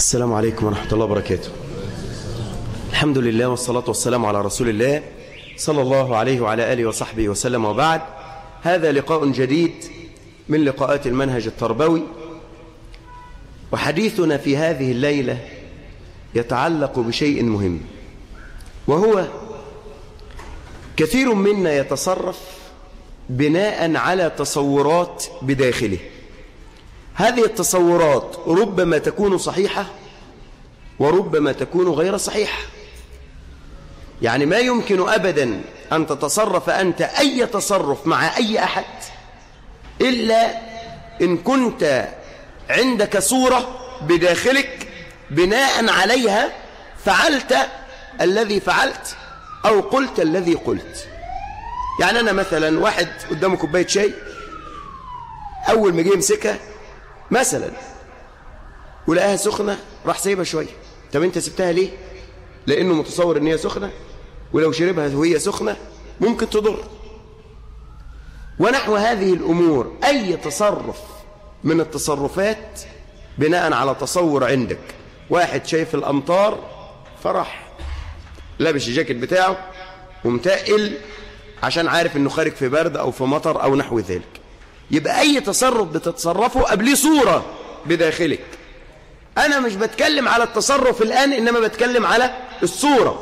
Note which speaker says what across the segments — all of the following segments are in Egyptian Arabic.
Speaker 1: السلام عليكم ورحمة الله وبركاته الحمد لله والصلاة والسلام على رسول الله صلى الله عليه وعلى آله وصحبه وسلم وبعد هذا لقاء جديد من لقاءات المنهج التربوي وحديثنا في هذه الليلة يتعلق بشيء مهم وهو كثير منا يتصرف بناء على تصورات بداخله هذه التصورات ربما تكون صحيحة وربما تكون غير صحيحة يعني ما يمكن أبدا أن تتصرف أنت أي تصرف مع أي أحد إلا إن كنت عندك صورة بداخلك بناء عليها فعلت الذي فعلت أو قلت الذي قلت يعني أنا مثلا واحد قدامه كوباية شاي أول ما جه يمسكها مثلا ولقاها سخنة راح سايبها شوية طب أنت سبتها ليه؟ لأنه متصور إن هي سخنة ولو شربها وهي سخنة ممكن تضر ونحو هذه الأمور أي تصرف من التصرفات بناء على تصور عندك واحد شايف الأمطار فرح لابس الجاكيت بتاعه ومتقل عشان عارف انه خارج في برد او في مطر او نحو ذلك يبقى اي تصرف بتتصرفه قبليه صورة بداخلك انا مش بتكلم على التصرف الان انما بتكلم على الصورة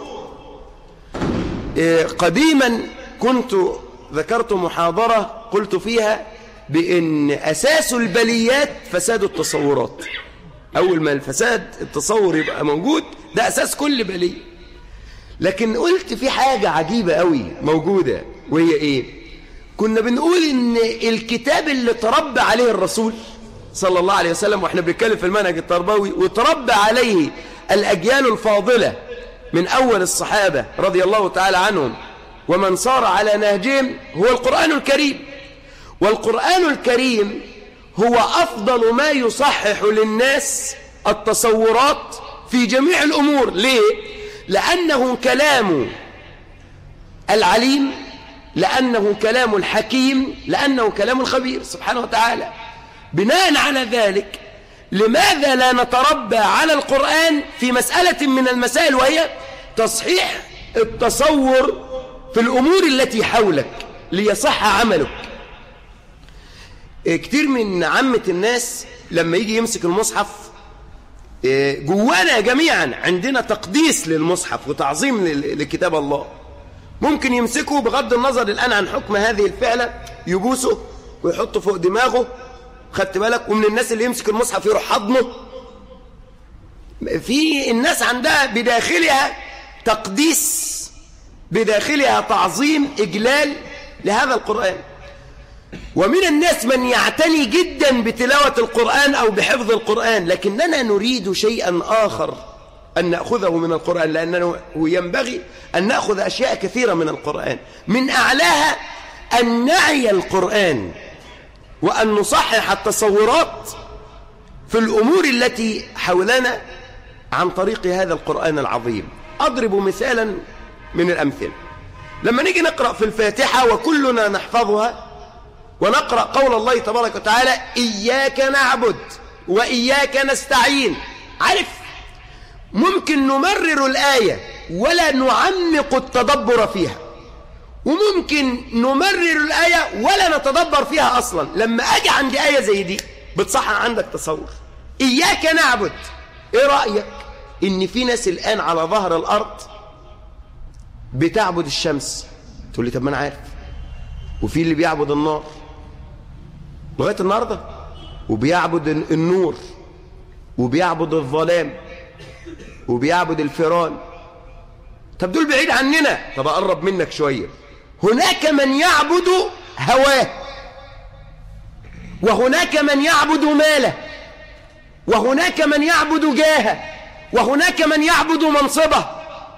Speaker 1: إيه قديما كنت ذكرت محاضرة قلت فيها بان اساس البليات فساد التصورات اول ما الفساد التصور يبقى موجود ده اساس كل بليه لكن قلت في حاجة عجيبة قوي موجودة وهي ايه كنا بنقول ان الكتاب اللي تربى عليه الرسول صلى الله عليه وسلم واحنا بنتكلم في المنهج التربوي وتربى عليه الاجيال الفاضلة من اول الصحابة رضي الله تعالى عنهم ومن صار على نهجهم هو القرآن الكريم والقرآن الكريم هو افضل ما يصحح للناس التصورات في جميع الامور ليه لأنه كلام العليم لأنه كلام الحكيم لأنه كلام الخبير سبحانه وتعالى بناء على ذلك لماذا لا نتربى على القرآن في مسألة من المسائل وهي تصحيح التصور في الأمور التي حولك ليصح عملك كتير من عامة الناس لما يجي يمسك المصحف جوانا جميعا عندنا تقديس للمصحف وتعظيم لكتاب الله ممكن يمسكه بغض النظر الآن عن حكم هذه الفعلة يبوسه ويحطه فوق دماغه خدت بالك ومن الناس اللي يمسك المصحف يروح حضنه في الناس عندها بداخلها تقديس بداخلها تعظيم إجلال لهذا القرآن ومن الناس من يعتني جدا بتلاوة القرآن أو بحفظ القرآن لكننا نريد شيئا آخر أن نأخذه من القرآن لأنه ينبغي أن نأخذ أشياء كثيرة من القرآن من أعلاها أن نعي القرآن وأن نصحح التصورات في الأمور التي حولنا عن طريق هذا القرآن العظيم أضرب مثالا من الأمثلة لما نيجي نقرأ في الفاتحة وكلنا نحفظها ونقرأ قول الله تبارك وتعالى إياك نعبد وإياك نستعين عارف ممكن نمرر الآية ولا نعمق التدبر فيها وممكن نمرر الآية ولا نتدبر فيها أصلا لما أجي عند آية زي دي بتصحى عندك تصور إياك نعبد إيه رأيك إن في ناس الآن على ظهر الأرض بتعبد الشمس تقول لي طب ما أنا عارف وفي اللي بيعبد النار لغاية النهاردة وبيعبد النور وبيعبد الظلام وبيعبد الفيران طب دول بعيد عننا طب أقرب منك شوية هناك من يعبد هواه وهناك من يعبد ماله وهناك من يعبد جاهه وهناك من يعبد منصبه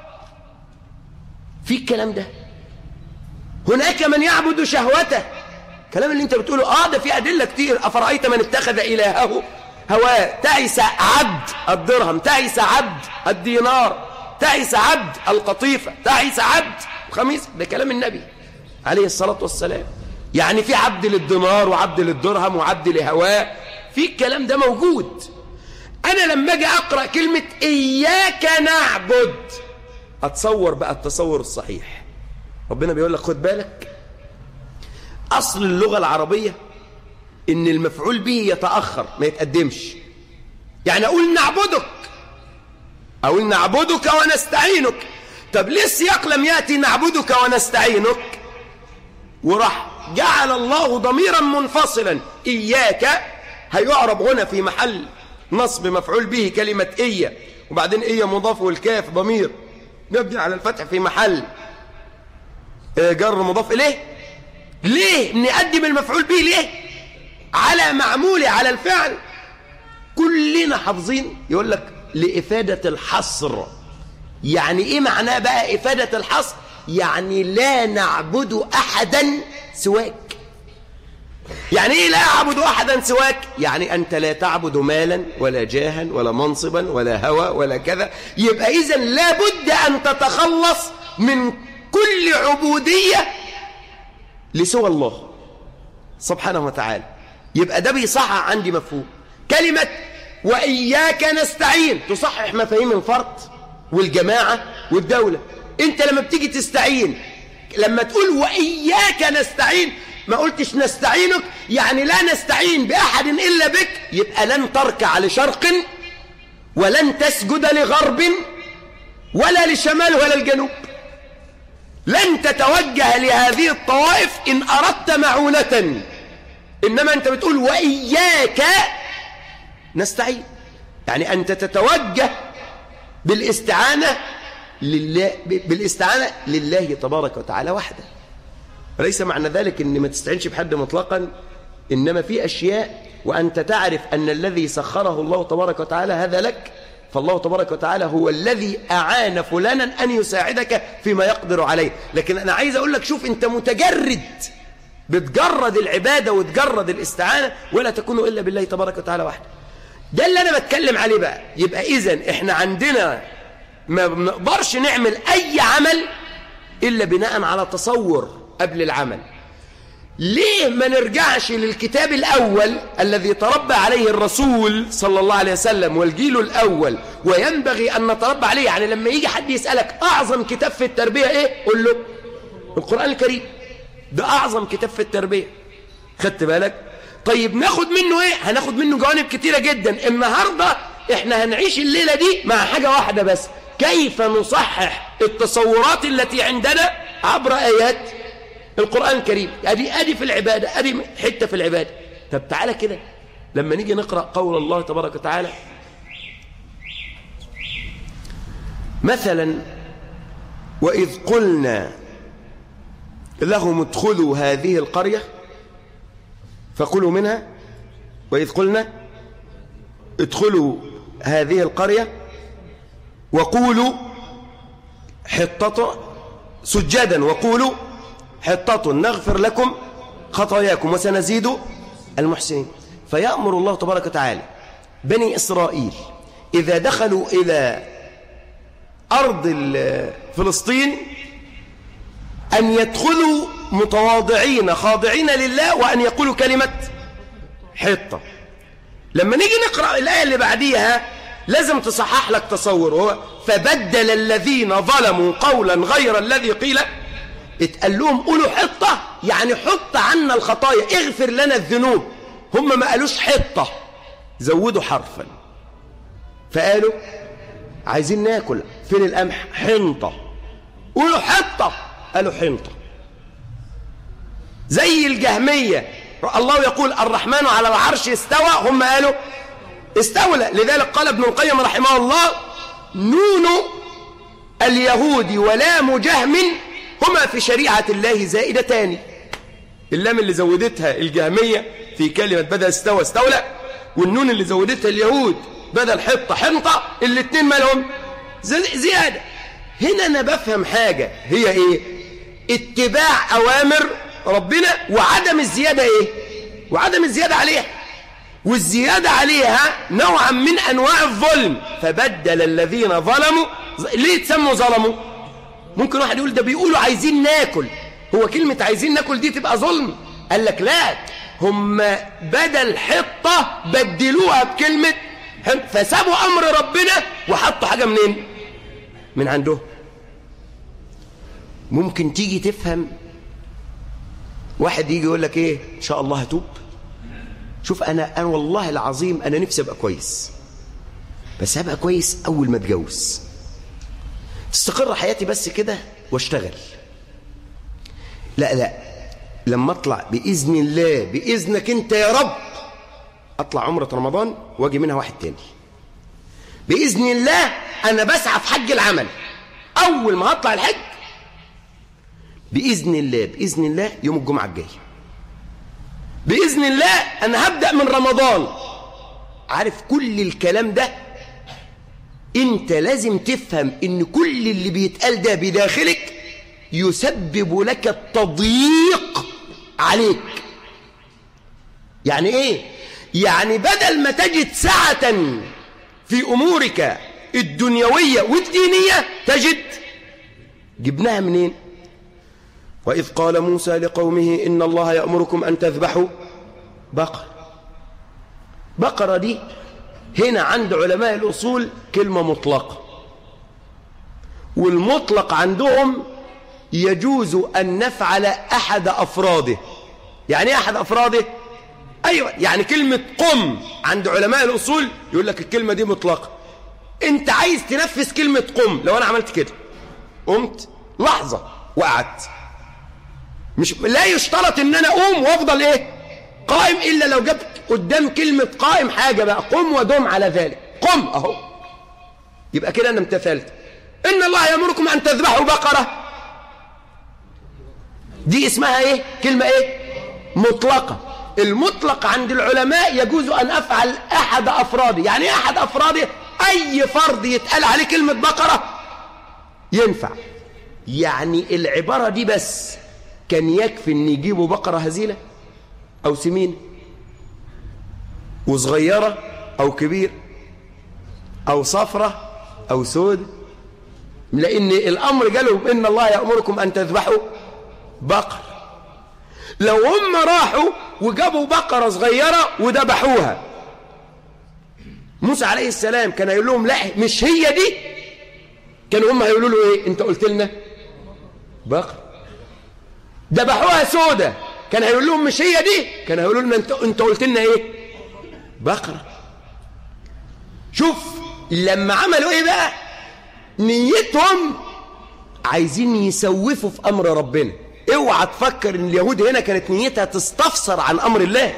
Speaker 1: في الكلام ده هناك من يعبد شهوته الكلام اللي انت بتقوله اه ده في ادله كتير افرايت من اتخذ الهه هواه تعس عبد الدرهم تعس عبد الدينار تعس عبد القطيفه تعس عبد الخميس ده كلام النبي عليه الصلاه والسلام يعني في عبد للدينار وعبد للدرهم وعبد لهواه في الكلام ده موجود أنا لما أجي أقرأ كلمة إياك نعبد أتصور بقى التصور الصحيح ربنا بيقول لك خد بالك أصل اللغة العربية إن المفعول به يتأخر ما يتقدمش يعني أقول نعبدك أقول نعبدك ونستعينك طب ليه السياق لم يأتي نعبدك ونستعينك وراح جعل الله ضميرا منفصلا إياك هيعرب هنا في محل نصب مفعول به كلمة إيا وبعدين إيا مضاف والكاف ضمير مبني على الفتح في محل جر مضاف إليه ليه نقدم المفعول به ليه على معموله على الفعل كلنا حافظين يقول لك لإفادة الحصر يعني إيه معناه بقى إفادة الحصر يعني لا نعبد أحدا سواك يعني إيه لا أعبد أحدا سواك يعني أنت لا تعبد مالا ولا جاها ولا منصبا ولا هوى ولا كذا يبقى إذا لابد أن تتخلص من كل عبودية لسوى الله سبحانه وتعالى يبقى ده بيصحح عندي مفهوم كلمة وإياك نستعين تصحح مفاهيم الفرد والجماعة والدولة انت لما بتيجي تستعين لما تقول وإياك نستعين ما قلتش نستعينك يعني لا نستعين بأحد إلا بك يبقى لن تركع لشرق ولن تسجد لغرب ولا لشمال ولا الجنوب لن تتوجه لهذه الطوائف إن أردت معونة إنما أنت بتقول وإياك نستعين يعني أنت تتوجه بالاستعانة لله بالاستعانة لله تبارك وتعالى وحده ليس معنى ذلك أن ما تستعينش بحد مطلقا إنما في أشياء وأنت تعرف أن الذي سخره الله تبارك وتعالى هذا لك فالله تبارك وتعالى هو الذي أعان فلانا أن يساعدك فيما يقدر عليه لكن أنا عايز أقول لك شوف أنت متجرد بتجرد العبادة وتجرد الاستعانة ولا تكون إلا بالله تبارك وتعالى وحده ده اللي أنا بتكلم عليه بقى يبقى إذن إحنا عندنا ما بنقدرش نعمل أي عمل إلا بناء على تصور قبل العمل ليه ما نرجعش للكتاب الأول الذي تربى عليه الرسول صلى الله عليه وسلم والجيل الأول وينبغي أن نتربى عليه يعني لما يجي حد يسألك أعظم كتاب في التربية إيه قل له القرآن الكريم ده أعظم كتاب في التربية خدت بالك طيب ناخد منه إيه هناخد منه جوانب كتيرة جدا النهاردة إحنا هنعيش الليلة دي مع حاجة واحدة بس كيف نصحح التصورات التي عندنا عبر آيات القرآن الكريم أدي أدي في العبادة أدي حتة في العبادة طب تعالى كده لما نيجي نقرأ قول الله تبارك وتعالى مثلا وإذ قلنا لهم ادخلوا هذه القرية فكلوا منها وإذ قلنا ادخلوا هذه القرية وقولوا حطة سجدا وقولوا حطة نغفر لكم خطاياكم وسنزيد المحسنين فيأمر الله تبارك وتعالى بني إسرائيل إذا دخلوا إلى أرض فلسطين أن يدخلوا متواضعين خاضعين لله وأن يقولوا كلمة حطة لما نيجي نقرأ الآية اللي بعديها لازم تصحح لك تصور هو فبدل الذين ظلموا قولا غير الذي قيل اتقال لهم قولوا حطة يعني حط عنا الخطايا اغفر لنا الذنوب هم ما قالوش حطة زودوا حرفا فقالوا عايزين ناكل فين القمح حنطة قولوا حطة قالوا حنطة زي الجهمية الله يقول الرحمن على العرش استوى هم قالوا استولى لذلك قال ابن القيم رحمه الله نون اليهود ولام جهم هما في شريعة الله زائدتان اللام اللي زودتها الجهمية في كلمة بدل استوى استولى والنون اللي زودتها اليهود بدل حطة حنطة الاثنين مالهم زيادة هنا أنا بفهم حاجة هي إيه اتباع أوامر ربنا وعدم الزيادة إيه وعدم الزيادة عليها والزيادة عليها نوعا من أنواع الظلم فبدل الذين ظلموا ليه تسموا ظلموا ممكن واحد يقول ده بيقولوا عايزين ناكل هو كلمة عايزين ناكل دي تبقى ظلم قال لك لا هم بدل حطة بدلوها بكلمة فسابوا أمر ربنا وحطوا حاجة منين من عنده ممكن تيجي تفهم واحد يجي يقول لك ايه ان شاء الله هتوب شوف انا انا والله العظيم انا نفسي ابقى كويس بس هبقى كويس اول ما اتجوز تستقر حياتي بس كده واشتغل لا لا لما اطلع باذن الله باذنك انت يا رب اطلع عمره رمضان واجي منها واحد تاني باذن الله انا بسعى في حج العمل اول ما هطلع الحج باذن الله باذن الله يوم الجمعه الجاي باذن الله انا هبدا من رمضان عارف كل الكلام ده انت لازم تفهم ان كل اللي بيتقال ده بداخلك يسبب لك التضييق عليك يعني ايه يعني بدل ما تجد سعة في امورك الدنيوية والدينية تجد جبناها منين وإذ قال موسى لقومه إن الله يأمركم أن تذبحوا بقر بقرة دي هنا عند علماء الأصول كلمة مطلقة والمطلق عندهم يجوز أن نفعل أحد أفراده يعني إيه أحد أفراده أيوة يعني كلمة قم عند علماء الأصول يقول لك الكلمة دي مطلقة أنت عايز تنفذ كلمة قم لو أنا عملت كده قمت لحظة وقعدت مش لا يشترط ان انا اقوم وافضل ايه قائم الا لو جبت قدام كلمة قائم حاجة بقى قم ودم على ذلك قم اهو يبقى كده انا امتثلت ان الله يامركم ان تذبحوا بقرة دي اسمها ايه كلمة ايه مطلقة المطلق عند العلماء يجوز ان افعل احد افراده يعني ايه احد افراده اي فرد يتقال عليه كلمة بقرة ينفع يعني العبارة دي بس كان يكفي ان يجيبوا بقرة هزيلة او سمين وصغيرة او كبير او صفرة او سود لان الامر جالهم ان الله يأمركم ان تذبحوا بقر لو هم راحوا وجابوا بقرة صغيرة وذبحوها موسى عليه السلام كان يقول لهم لا مش هي دي كانوا هم هيقولوا له ايه انت قلت لنا بقر ذبحوها سودة كان هيقول لهم مش هي دي كان هيقولوا لنا انت انت قلت لنا ايه بقره شوف لما عملوا ايه بقى نيتهم عايزين يسوفوا في امر ربنا اوعى تفكر ان اليهود هنا كانت نيتها تستفسر عن امر الله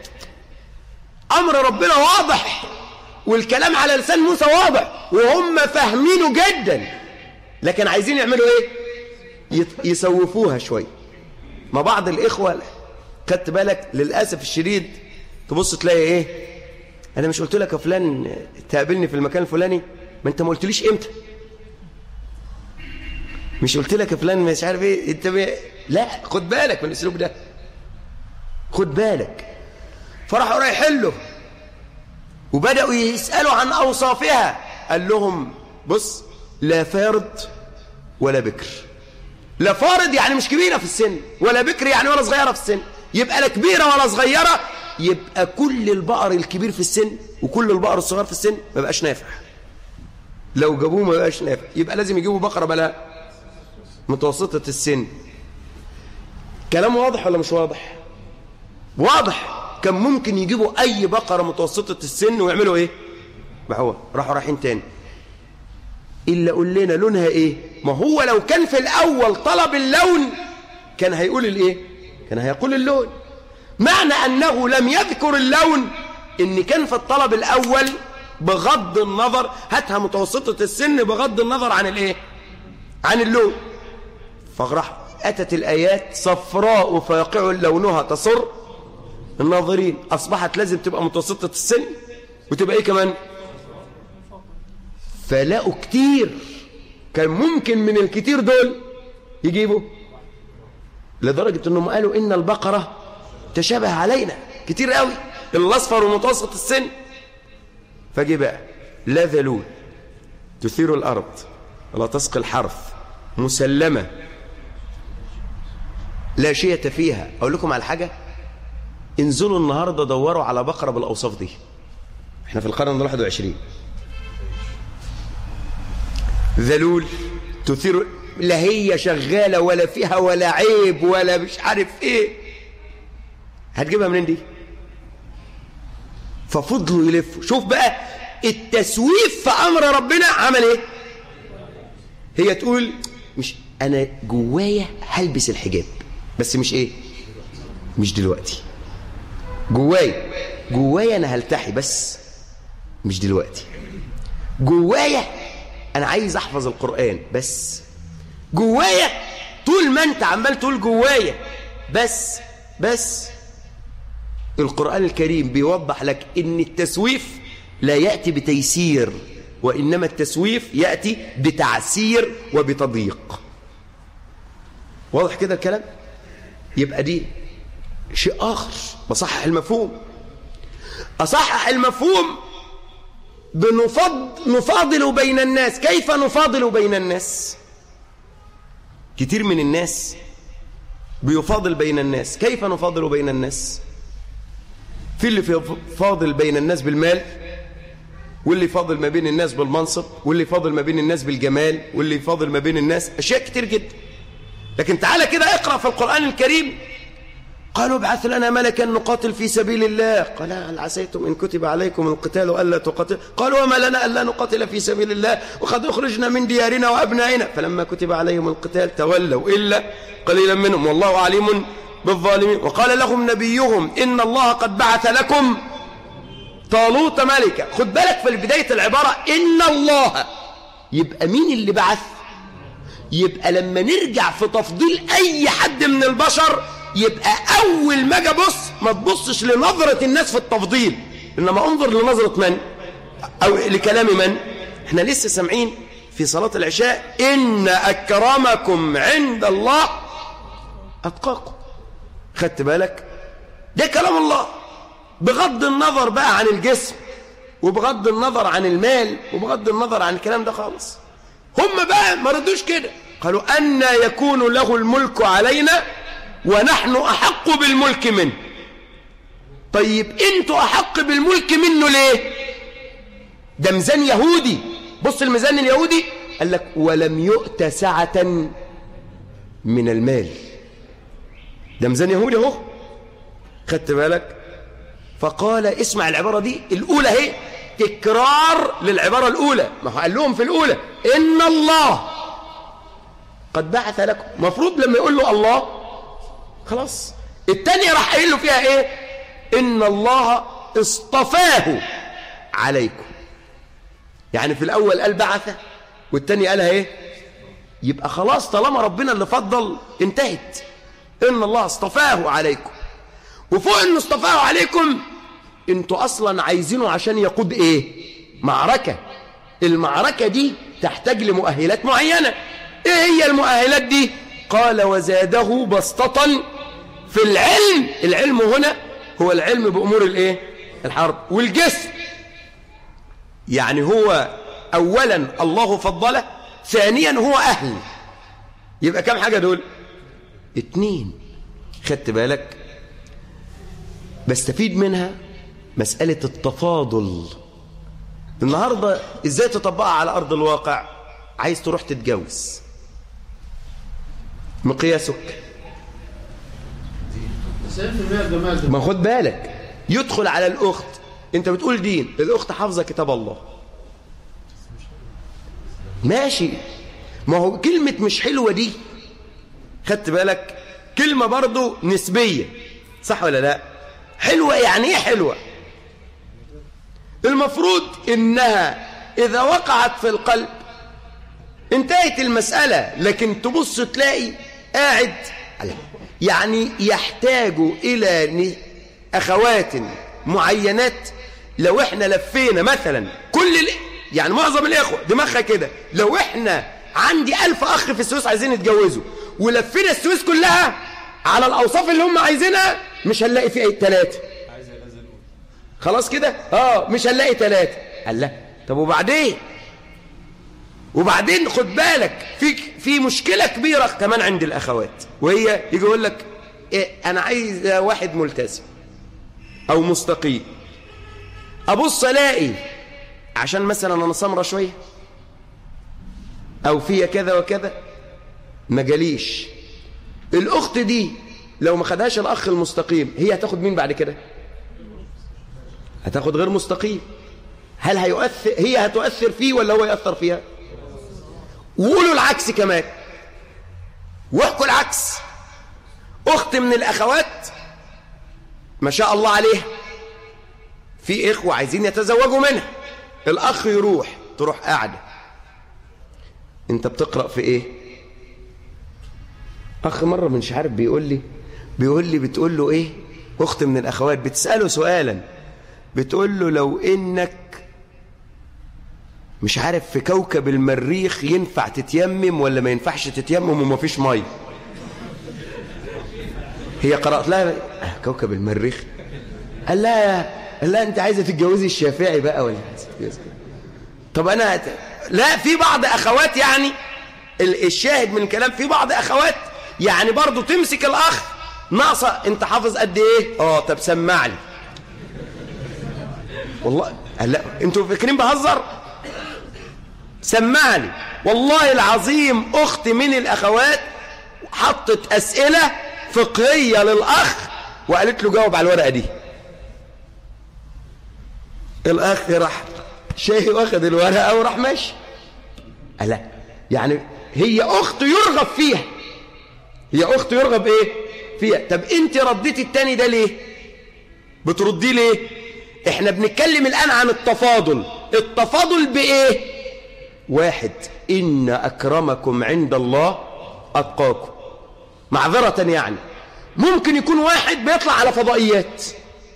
Speaker 1: امر ربنا واضح والكلام على لسان موسى واضح وهم فاهمينه جدا لكن عايزين يعملوا ايه يسوفوها شويه ما بعض الإخوة خدت بالك للأسف الشديد تبص تلاقي إيه أنا مش قلت لك يا فلان تقابلني في المكان الفلاني ما أنت ما قلتليش إمتى مش قلت لك يا فلان مش عارف إيه أنت بي... لا خد بالك من الأسلوب ده خد بالك فراحوا رايحين له وبدأوا يسألوا عن أوصافها قال لهم بص لا فارض ولا بكر لا فارض يعني مش كبيرة في السن ولا بكر يعني ولا صغيرة في السن يبقى لا كبيرة ولا صغيرة يبقى كل البقر الكبير في السن وكل البقر الصغير في السن ما بقاش نافع لو جابوه ما بقاش نافع يبقى لازم يجيبوا بقرة بلا متوسطة السن كلام واضح ولا مش واضح واضح كان ممكن يجيبوا أي بقرة متوسطة السن ويعملوا إيه هو راحوا رايحين تاني إلا قول لنا لونها إيه ما هو لو كان في الأول طلب اللون كان هيقول الإيه كان هيقول اللون معنى أنه لم يذكر اللون إن كان في الطلب الأول بغض النظر هاتها متوسطة السن بغض النظر عن الإيه عن اللون فراح أتت الآيات صفراء فاقع لونها تصر الناظرين أصبحت لازم تبقى متوسطة السن وتبقى إيه كمان فلقوا كتير كان ممكن من الكتير دول يجيبوا لدرجة أنهم قالوا إن البقرة تشابه علينا كتير قوي الأصفر ومتوسط السن فجي بقى لا ذلول تثير الأرض ولا تسقي الحرث مسلمة لا شيء فيها أقول لكم على حاجة انزلوا النهاردة دوروا على بقرة بالأوصاف دي احنا في القرن الواحد وعشرين ذلول تثير لا هي شغالة ولا فيها ولا عيب ولا مش عارف ايه هتجيبها منين دي ففضلوا يلفوا شوف بقى التسويف في امر ربنا عمل ايه هي تقول مش انا جوايا هلبس الحجاب بس مش ايه مش دلوقتي جوايا جوايا انا هلتحي بس مش دلوقتي جوايا انا عايز احفظ القرآن بس جوايا طول ما انت عمال تقول جوايا بس بس القرآن الكريم بيوضح لك ان التسويف لا يأتي بتيسير وإنما التسويف يأتي بتعسير وبتضييق واضح كده الكلام يبقى دي شيء آخر بصحح المفهوم أصحح المفهوم بنفض نفاضل بين الناس كيف نفاضل بين الناس كتير من الناس بيفاضل بين الناس كيف نفاضل بين الناس في اللي فاضل بين الناس بالمال واللي فاضل ما بين الناس بالمنصب واللي فاضل ما بين الناس بالجمال واللي فاضل ما بين الناس أشياء كتير جدا لكن تعالى كده اقرأ في القرآن الكريم قالوا ابعث لنا ملكا نقاتل في سبيل الله قال هل عسيتم إن كتب عليكم القتال ألا تقاتل قالوا وما لنا ألا نقاتل في سبيل الله وقد أخرجنا من ديارنا وأبنائنا فلما كتب عليهم القتال تولوا إلا قليلا منهم والله عليم بالظالمين وقال لهم نبيهم إن الله قد بعث لكم طالوت ملكا خد بالك في بداية العبارة إن الله يبقى مين اللي بعث يبقى لما نرجع في تفضيل أي حد من البشر يبقى أول ما اجي ابص ما تبصش لنظرة الناس في التفضيل إنما انظر لنظرة من أو لكلام من احنا لسه سامعين في صلاة العشاء إن أكرمكم عند الله أتقاكم خدت بالك ده كلام الله بغض النظر بقى عن الجسم وبغض النظر عن المال وبغض النظر عن الكلام ده خالص هم بقى ما ردوش كده قالوا أن يكون له الملك علينا ونحن أحق بالملك منه طيب انتوا أحق بالملك منه ليه ده ميزان يهودي بص الميزان اليهودي قال لك ولم يؤت سعة من المال ده ميزان يهودي اهو خدت بالك فقال اسمع العبارة دي الأولى هي تكرار للعبارة الأولى ما هو قال لهم في الأولى إن الله قد بعث لكم مفروض لما يقول له الله خلاص التانية راح قايل له فيها ايه ان الله اصطفاه عليكم يعني في الاول قال بعثه والتاني قالها ايه يبقى خلاص طالما ربنا اللي فضل انتهت ان الله اصطفاه عليكم وفوق انه اصطفاه عليكم انتوا اصلا عايزينه عشان يقود ايه معركة المعركة دي تحتاج لمؤهلات معينة ايه هي المؤهلات دي قال وزاده بسطة في العلم العلم هنا هو العلم بأمور الايه الحرب والجسم يعني هو أولا الله فضله ثانيا هو أهل يبقى كم حاجة دول اتنين خدت بالك بستفيد منها مسألة التفاضل النهاردة ازاي تطبقها على أرض الواقع عايز تروح تتجوز مقياسك ما خد بالك يدخل على الأخت انت بتقول دين الأخت حافظة كتاب الله ماشي ما هو كلمة مش حلوة دي خدت بالك كلمة برضو نسبية صح ولا لا حلوة يعني ايه حلوة المفروض انها اذا وقعت في القلب انتهت المسألة لكن تبص تلاقي قاعد يعني يحتاج إلى أخوات معينات لو احنا لفينا مثلا كل ال... يعني معظم الإخوة دماغها كده لو احنا عندي ألف أخ في السويس عايزين يتجوزوا ولفينا السويس كلها على الأوصاف اللي هم عايزينها مش هنلاقي فيه ثلاثة خلاص كده اه مش هنلاقي ثلاثة قال لا طب وبعدين وبعدين خد بالك في في مشكلة كبيرة كمان عند الأخوات وهي يجي يقول لك إيه أنا عايز واحد ملتزم أو مستقيم ابص الاقي عشان مثلا انا سمره شويه او فيا كذا وكذا ما جاليش الاخت دي لو ما خدهاش الاخ المستقيم هي هتاخد مين بعد كده هتاخد غير مستقيم هل هيؤثر هي هتؤثر فيه ولا هو يأثر فيها وقولوا العكس كمان واحكوا العكس اخت من الاخوات ما شاء الله عليها في اخوة عايزين يتزوجوا منها الاخ يروح تروح قاعدة انت بتقرأ في ايه اخ مرة من عارف بيقول لي بيقول لي بتقول له ايه اخت من الاخوات بتسأله سؤالا بتقول له لو انك مش عارف في كوكب المريخ ينفع تتيمم ولا ما ينفعش تتيمم وما فيش ميه هي قرأت لها آه، كوكب المريخ قال لها قال لها انت عايزه تتجوزي الشافعي بقى ولا طب انا هت... لا في بعض اخوات يعني الشاهد من الكلام في بعض اخوات يعني برضو تمسك الاخ ناقصه انت حافظ قد ايه اه طب سمع لي والله لا انتوا فاكرين بهزر سمعني والله العظيم أخت من الأخوات حطت أسئلة فقهية للأخ وقالت له جاوب على الورقة دي الأخ راح شاهي واخد الورقة وراح ماشي لا يعني هي أخت يرغب فيها هي أخت يرغب إيه فيها طب أنت رديتي التاني ده ليه بترديه ليه احنا بنتكلم الآن عن التفاضل التفاضل بإيه واحد إن أكرمكم عند الله أتقاكم معذرة يعني ممكن يكون واحد بيطلع على فضائيات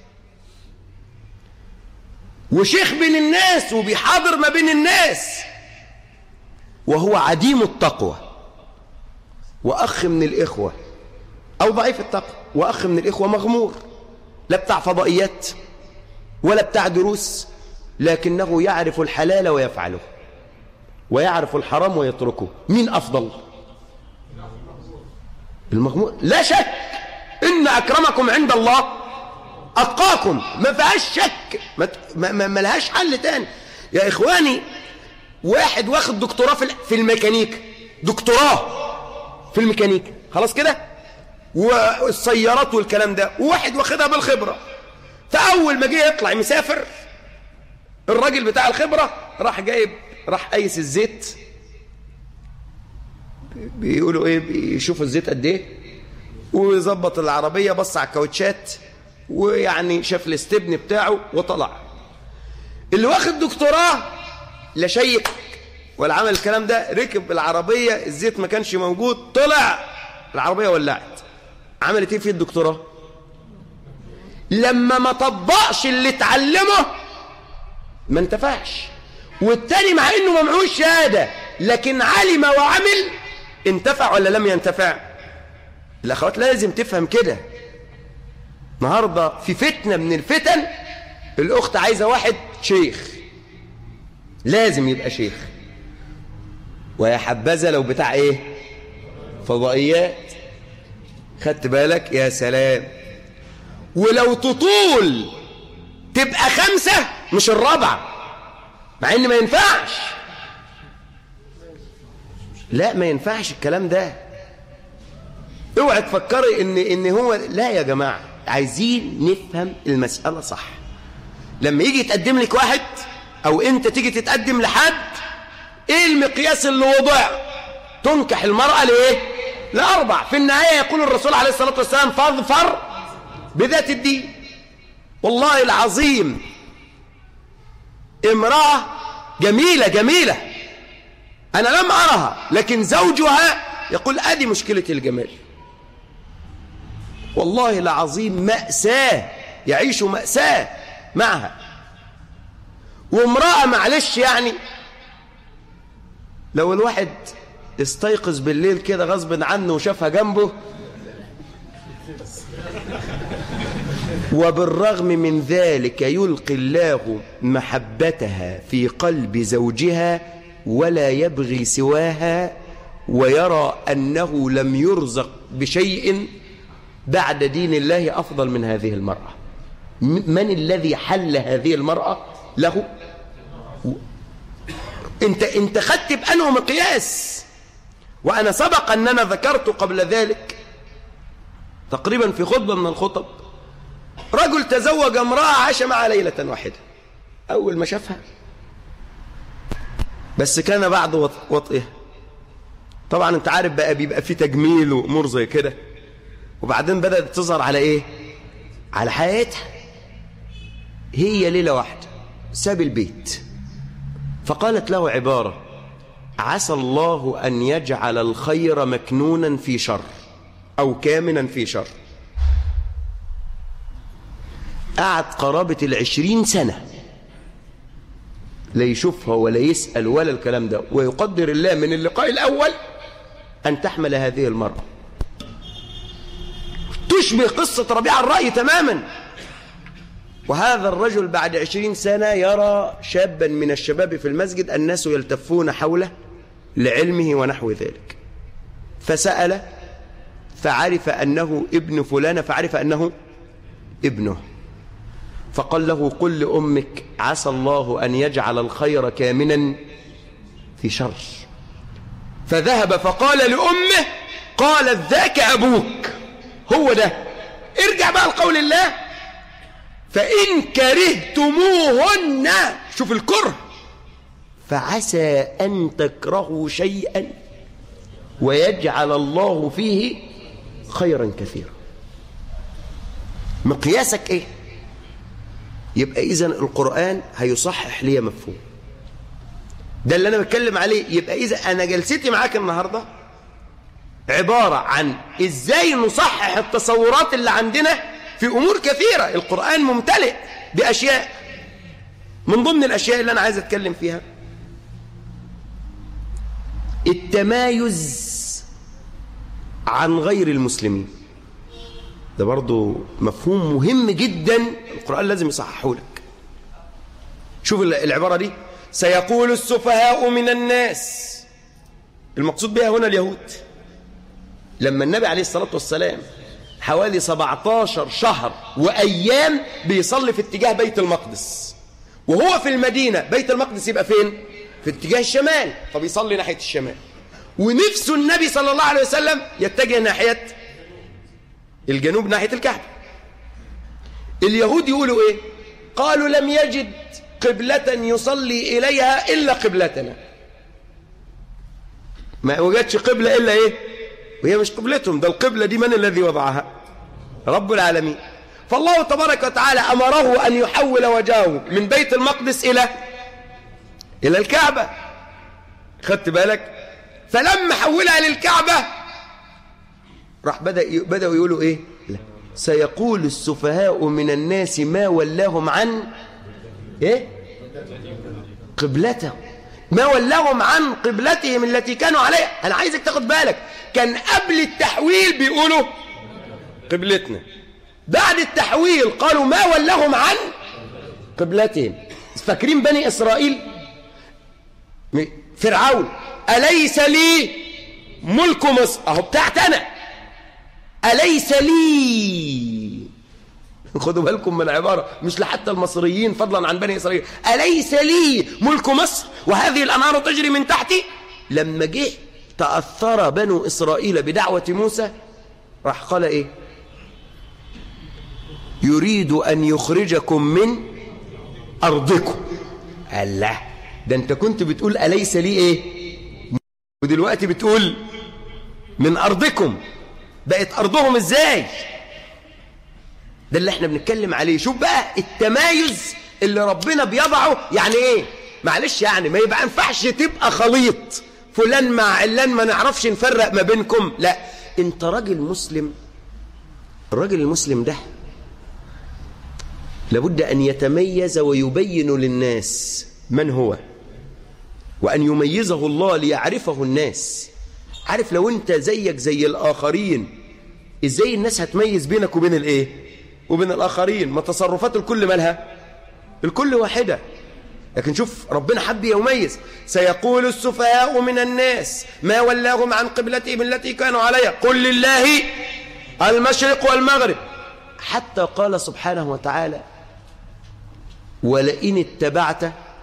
Speaker 1: وشيخ بين الناس وبيحاضر ما بين الناس وهو عديم التقوى وأخ من الإخوة أو ضعيف التقوى وأخ من الإخوة مغمور لا بتاع فضائيات ولا بتاع دروس لكنه يعرف الحلال ويفعله ويعرف الحرام ويتركه مين أفضل المغمور لا شك إن أكرمكم عند الله أتقاكم ما فيهاش شك ما, ما, ما لهاش حل تاني يا إخواني واحد واخد دكتوراه في الميكانيك دكتوراه في الميكانيك خلاص كده والسيارات والكلام ده وواحد واخدها بالخبرة فأول ما جه يطلع مسافر الراجل بتاع الخبرة راح جايب راح قيس الزيت بيقولوا ايه بيشوفوا الزيت قد ايه ويظبط العربيه بص على الكاوتشات ويعني شاف الاستبن بتاعه وطلع اللي واخد دكتوراه لا شيك ولا عمل الكلام ده ركب العربيه الزيت ما كانش موجود طلع العربيه ولعت عملت ايه في الدكتوراه لما ما طبقش اللي اتعلمه ما انتفعش والتاني مع انه ما معهوش شهاده لكن علم وعمل انتفع ولا لم ينتفع الاخوات لازم تفهم كده النهارده في فتنه من الفتن الاخت عايزه واحد شيخ لازم يبقى شيخ ويا حبذا لو بتاع ايه فضائيات خدت بالك يا سلام ولو تطول تبقى خمسة مش الرابعة مع ان ما ينفعش لا ما ينفعش الكلام ده اوعى تفكري ان ان هو لا يا جماعه عايزين نفهم المساله صح لما يجي يتقدم لك واحد او انت تيجي تتقدم لحد ايه المقياس اللي وضع تنكح المراه لايه لاربع في النهايه يقول الرسول عليه الصلاه والسلام فاظفر بذات الدين والله العظيم امرأة جميلة جميلة أنا لم أرها لكن زوجها يقول أدي مشكلة الجمال والله العظيم مأساة يعيش مأساة معها وامرأة معلش يعني لو الواحد استيقظ بالليل كده غصب عنه وشافها جنبه وبالرغم من ذلك يلقي الله محبتها في قلب زوجها ولا يبغي سواها ويرى أنه لم يرزق بشيء بعد دين الله أفضل من هذه المرأة من الذي حل هذه المرأة له انت انت خدت بأنه مقياس وأنا سبق أننا ذكرت قبل ذلك تقريبا في خطبة من الخطب رجل تزوج امرأة عاش معها ليلة واحدة أول ما شافها بس كان بعد وطئها طبعا انت عارف بقى بيبقى في تجميل وامور زي كده وبعدين بدأت تظهر على ايه على حياتها هي ليلة واحدة ساب البيت فقالت له عبارة عسى الله أن يجعل الخير مكنونا في شر أو كامنا في شر قعد قرابة العشرين سنة لا يشوفها ولا يسأل ولا الكلام ده ويقدر الله من اللقاء الأول أن تحمل هذه المرأة تشبه قصة ربيع الرأي تماما وهذا الرجل بعد عشرين سنة يرى شابا من الشباب في المسجد الناس يلتفون حوله لعلمه ونحو ذلك فسأل فعرف أنه ابن فلان فعرف أنه ابنه فقال له قل لأمك عسى الله أن يجعل الخير كامنا في شر فذهب فقال لأمه قالت ذاك أبوك هو ده ارجع بقى لقول الله فإن كرهتموهن شوف الكره فعسى أن تكرهوا شيئا ويجعل الله فيه خيرا كثيرا مقياسك ايه يبقى اذا القرآن هيصحح لي مفهوم ده اللي انا بتكلم عليه يبقى اذا انا جلستي معاك النهاردة عبارة عن ازاي نصحح التصورات اللي عندنا في امور كثيرة القرآن ممتلئ باشياء من ضمن الاشياء اللي انا عايز اتكلم فيها التمايز عن غير المسلمين ده برضو مفهوم مهم جدا القرآن لازم يصححه لك شوف العبارة دي سيقول السفهاء من الناس المقصود بها هنا اليهود لما النبي عليه الصلاة والسلام حوالي 17 شهر وأيام بيصلي في اتجاه بيت المقدس وهو في المدينة بيت المقدس يبقى فين؟ في اتجاه الشمال فبيصلي ناحية الشمال ونفسه النبي صلى الله عليه وسلم يتجه ناحية الجنوب ناحية الكعبة اليهود يقولوا ايه قالوا لم يجد قبلة يصلي إليها إلا قبلتنا ما وجدش قبلة إلا إيه وهي مش قبلتهم ده القبلة دي من الذي وضعها رب العالمين فالله تبارك وتعالى أمره أن يحول وجهه من بيت المقدس إلى إلى الكعبة خدت بالك فلما حولها للكعبة راح بدأ بدأوا يقولوا إيه لا. سيقول السفهاء من الناس ما ولاهم عن إيه قبلته ما ولاهم عن قبلتهم التي كانوا عليها أنا عايزك تاخد بالك كان قبل التحويل بيقولوا قبلتنا بعد التحويل قالوا ما ولاهم عن قبلتهم فاكرين بني إسرائيل فرعون أليس لي ملك مصر أهو بتاعت أنا أليس لي خدوا بالكم من العبارة مش لحتى المصريين فضلا عن بني إسرائيل أليس لي ملك مصر وهذه الأنهار تجري من تحتي لما جه تأثر بنو إسرائيل بدعوة موسى راح قال إيه يريد أن يخرجكم من أرضكم الله ده أنت كنت بتقول أليس لي إيه ودلوقتي بتقول من أرضكم بقت أرضهم إزاي ده اللي احنا بنتكلم عليه شوف بقى التمايز اللي ربنا بيضعه يعني ايه معلش يعني ما يبقى ينفعش تبقى خليط فلان مع علان ما نعرفش نفرق ما بينكم لا انت راجل مسلم الراجل المسلم ده لابد أن يتميز ويبين للناس من هو وأن يميزه الله ليعرفه الناس عارف لو أنت زيك زي الآخرين إزاي الناس هتميز بينك وبين الإيه وبين الآخرين ما تصرفات الكل مالها الكل واحدة لكن شوف ربنا حب يميز سيقول السفهاء من الناس ما ولاهم عن قبلتهم التي كانوا عليها قل لله المشرق والمغرب حتى قال سبحانه وتعالى ولئن اتبعت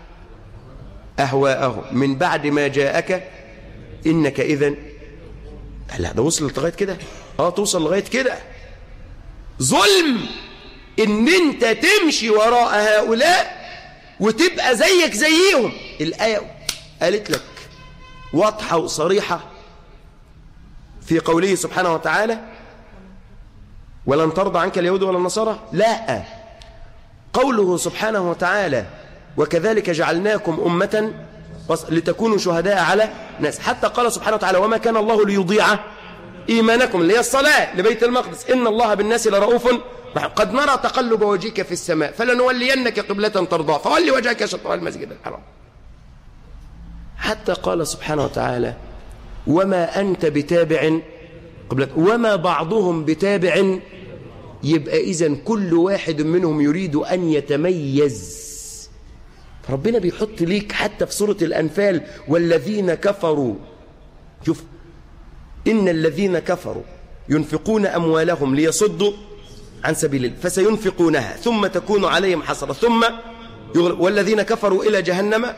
Speaker 1: أهواءهم من بعد ما جاءك إنك إذن لا ده وصل لغاية كده اه توصل لغاية كده ظلم ان انت تمشي وراء هؤلاء وتبقى زيك زيهم الآية قالت لك واضحة وصريحة في قوله سبحانه وتعالى ولن ترضى عنك اليهود ولا النصارى لا قوله سبحانه وتعالى وكذلك جعلناكم أمة لتكونوا شهداء على ناس حتى قال سبحانه وتعالى وما كان الله ليضيع إيمانكم اللي هي الصلاة لبيت المقدس إن الله بالناس لرؤوف قد نرى تقلب وجهك في السماء فلنولينك قبلة ترضى فولي وجهك شطر المسجد الحرام حتى قال سبحانه وتعالى وما أنت بتابع قبلة وما بعضهم بتابع يبقى إذن كل واحد منهم يريد أن يتميز ربنا بيحط ليك حتى في سورة الأنفال والذين كفروا شوف إن الذين كفروا ينفقون أموالهم ليصدوا عن سبيل الله فسينفقونها ثم تكون عليهم حسرة ثم يغلب والذين كفروا إلى جهنم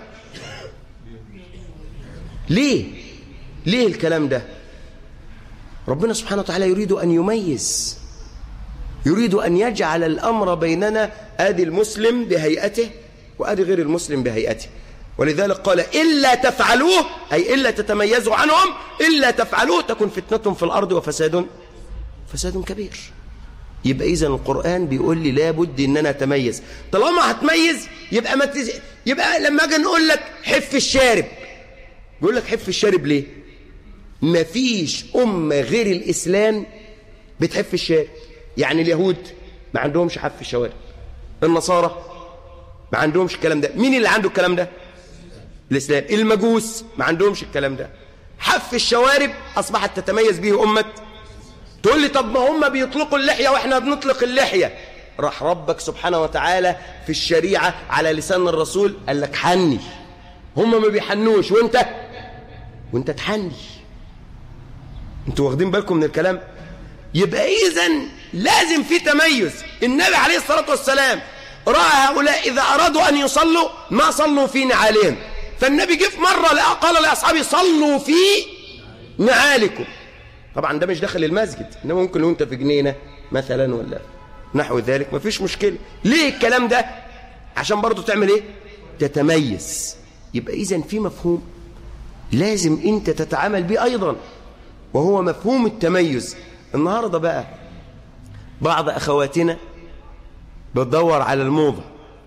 Speaker 1: ليه ليه الكلام ده ربنا سبحانه وتعالى يريد أن يميز يريد أن يجعل الأمر بيننا آدي المسلم بهيئته وآدي غير المسلم بهيئته ولذلك قال إلا تفعلوه أي إلا تتميزوا عنهم إلا تفعلوه تكون فتنة في الأرض وفساد فساد كبير يبقى إذا القرآن بيقول لي لابد إن أنا أتميز طالما هتميز يبقى ما تز... يبقى لما أجي نقول لك حف الشارب بيقول لك حف الشارب ليه مفيش أمة غير الإسلام بتحف الشارب يعني اليهود ما عندهمش حف الشوارب النصارى ما عندهمش الكلام ده مين اللي عنده الكلام ده الإسلام المجوس ما عندهمش الكلام ده حف الشوارب أصبحت تتميز به أمة تقول لي طب ما هم بيطلقوا اللحية وإحنا بنطلق اللحية راح ربك سبحانه وتعالى في الشريعة على لسان الرسول قال لك حني هم ما بيحنوش وانت وانت تحني انتوا واخدين بالكم من الكلام يبقى اذا لازم في تميز النبي عليه الصلاة والسلام رأى هؤلاء إذا أرادوا أن يصلوا ما صلوا في نعالهم فالنبي جه في مرة قال لأصحابه صلوا في نعالكم طبعا ده مش داخل المسجد إنما ممكن لو أنت في جنينة مثلا ولا نحو ذلك مفيش مشكلة ليه الكلام ده عشان برضو تعمل ايه تتميز يبقى إذن في مفهوم لازم أنت تتعامل به أيضا وهو مفهوم التميز النهاردة بقى بعض أخواتنا بتدور على الموضة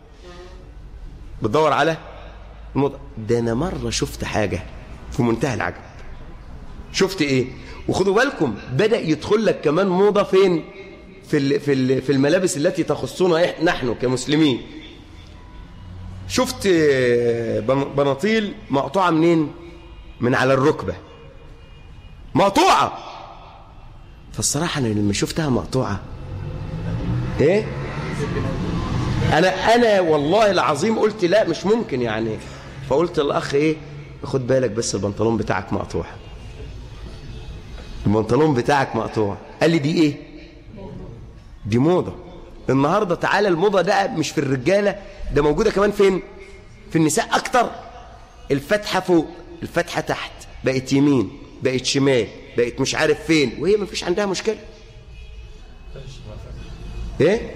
Speaker 1: بتدور على الموضة ده أنا مرة شفت حاجة في منتهى العجب شفت إيه وخدوا بالكم بدأ يدخل لك كمان موضة فين في في في الملابس التي تخصنا نحن كمسلمين شفت بناطيل مقطوعة منين من على الركبة مقطوعة فالصراحة أنا لما شفتها مقطوعة إيه أنا أنا والله العظيم قلت لا مش ممكن يعني فقلت للأخ إيه خد بالك بس البنطلون بتاعك مقطوع البنطلون بتاعك مقطوع قال لي دي إيه دي موضة النهاردة تعالى الموضة ده مش في الرجالة ده موجودة كمان فين في النساء أكتر الفتحة فوق الفتحة تحت بقت يمين بقت شمال بقت مش عارف فين وهي ما فيش عندها مشكلة ايه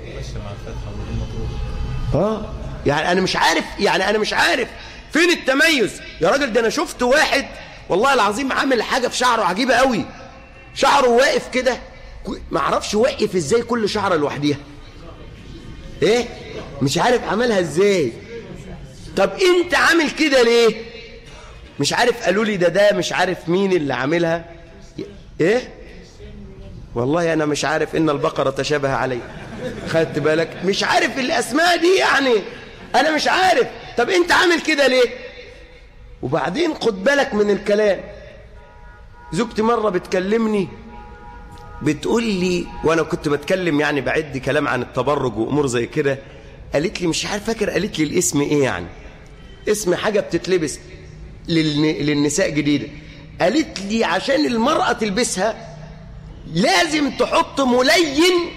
Speaker 1: اه يعني انا مش عارف يعني انا مش عارف فين التميز يا راجل ده انا شفت واحد والله العظيم عامل حاجة في شعره عجيبة قوي شعره واقف كده ما اعرفش واقف ازاي كل شعره لوحديها ايه مش عارف عملها ازاي طب انت عامل كده ليه مش عارف قالوا لي ده ده مش عارف مين اللي عاملها ايه والله انا مش عارف ان البقرة تشابه علي خدت بالك مش عارف الاسماء دي يعني انا مش عارف طب انت عامل كده ليه وبعدين خد بالك من الكلام زوجتي مرة بتكلمني بتقول لي وانا كنت بتكلم يعني بعد كلام عن التبرج وامور زي كده قالت لي مش عارف فاكر قالت لي الاسم ايه يعني اسم حاجة بتتلبس للنساء جديدة قالت لي عشان المرأة تلبسها لازم تحط ملين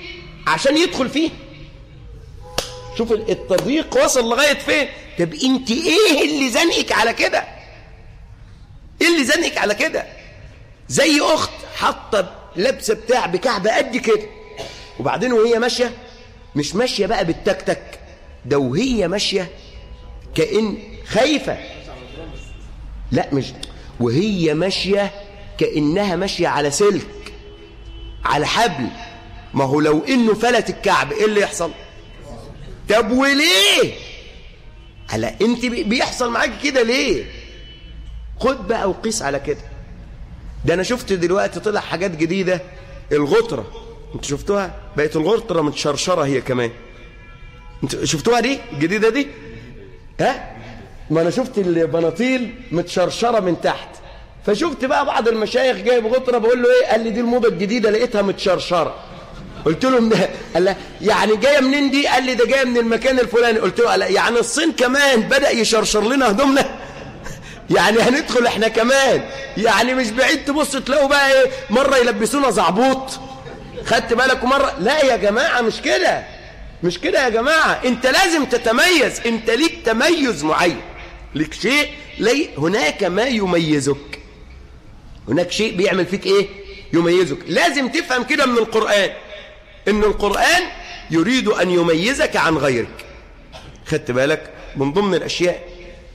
Speaker 1: عشان يدخل فيه شوف التضييق وصل لغاية فين طب انت ايه اللي زنقك على كده ايه اللي زنقك على كده زي اخت حاطه لبسه بتاع بكعب قد كده وبعدين وهي ماشيه مش ماشيه بقى بالتكتك ده وهي ماشيه كأن خايفه لا مش وهي ماشيه كأنها ماشيه على سلك على حبل ما هو لو انه فلت الكعب ايه اللي يحصل طب وليه على انت بيحصل معاك كده ليه خد بقى وقيس على كده ده انا شفت دلوقتي طلع حاجات جديده الغطره انت شفتوها بقت الغطره متشرشره هي كمان انت شفتوها دي الجديده دي ها ما انا شفت البناطيل متشرشره من تحت فشفت بقى بعض المشايخ جايب غطره بقول له ايه قال لي دي الموضه الجديده لقيتها متشرشره قلت له من قال له يعني جايه منين دي قال لي ده جايه من المكان الفلاني قلت له لا يعني الصين كمان بدا يشرشر لنا هدومنا يعني هندخل احنا كمان يعني مش بعيد تبص تلاقوا بقى ايه مره يلبسونا زعبوط خدت بالك مره لا يا جماعه مش كده مش كده يا جماعه انت لازم تتميز انت ليك تميز معين ليك شيء لي هناك ما يميزك هناك شيء بيعمل فيك ايه يميزك لازم تفهم كده من القرآن ان القرآن يريد ان يميزك عن غيرك خدت بالك من ضمن الاشياء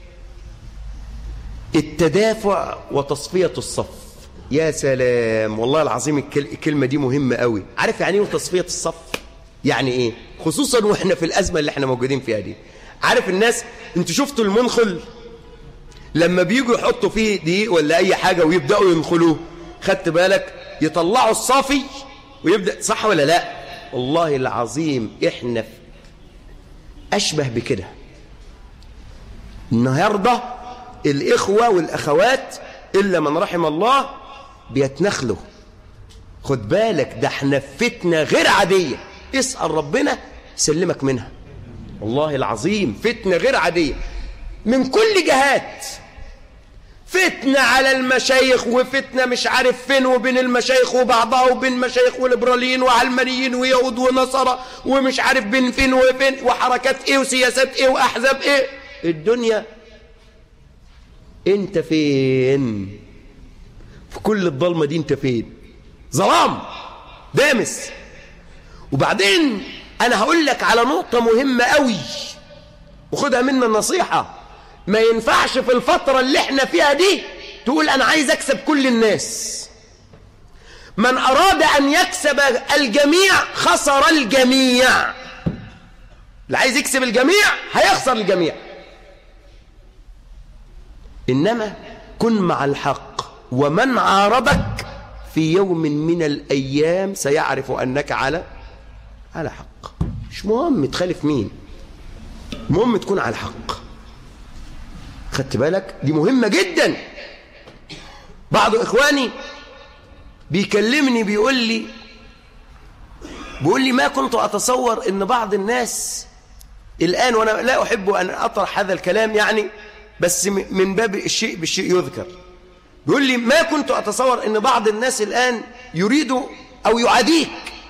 Speaker 1: التدافع وتصفية الصف يا سلام والله العظيم الكلمة دي مهمة قوي عارف يعني ايه تصفية الصف يعني ايه خصوصا واحنا في الازمة اللي احنا موجودين فيها دي عارف الناس انتوا شفتوا المنخل لما بيجوا يحطوا فيه دقيق ولا اي حاجة ويبدأوا ينخلوه خدت بالك يطلعوا الصافي ويبدأ صح ولا لا والله العظيم احنا اشبه بكده النهارده الإخوة والأخوات إلا من رحم الله بيتنخلوا خد بالك ده احنا فتنة غير عادية اسأل ربنا يسلمك منها والله العظيم فتنة غير عادية من كل جهات فتنة على المشايخ وفتنة مش عارف فين وبين المشايخ وبعضها وبين مشايخ وليبراليين وعلمانيين ويهود ونصارى ومش عارف بين فين وفين وحركات ايه وسياسات ايه واحزاب ايه الدنيا انت فين في كل الضلمة دي انت فين ظلام دامس وبعدين انا هقول لك على نقطة مهمة قوي وخدها منا النصيحة ما ينفعش في الفترة اللي احنا فيها دي تقول انا عايز اكسب كل الناس من اراد ان يكسب الجميع خسر الجميع اللي عايز يكسب الجميع هيخسر الجميع إنما كن مع الحق ومن عارضك في يوم من الأيام سيعرف أنك على على حق مش مهم تخالف مين مهم تكون على الحق خدت بالك دي مهمة جدا بعض إخواني بيكلمني بيقول لي بيقول لي ما كنت أتصور أن بعض الناس الآن وأنا لا أحب أن أطرح هذا الكلام يعني بس من باب الشيء بالشيء يذكر بيقول لي ما كنت أتصور أن بعض الناس الآن يريد أو يعاديك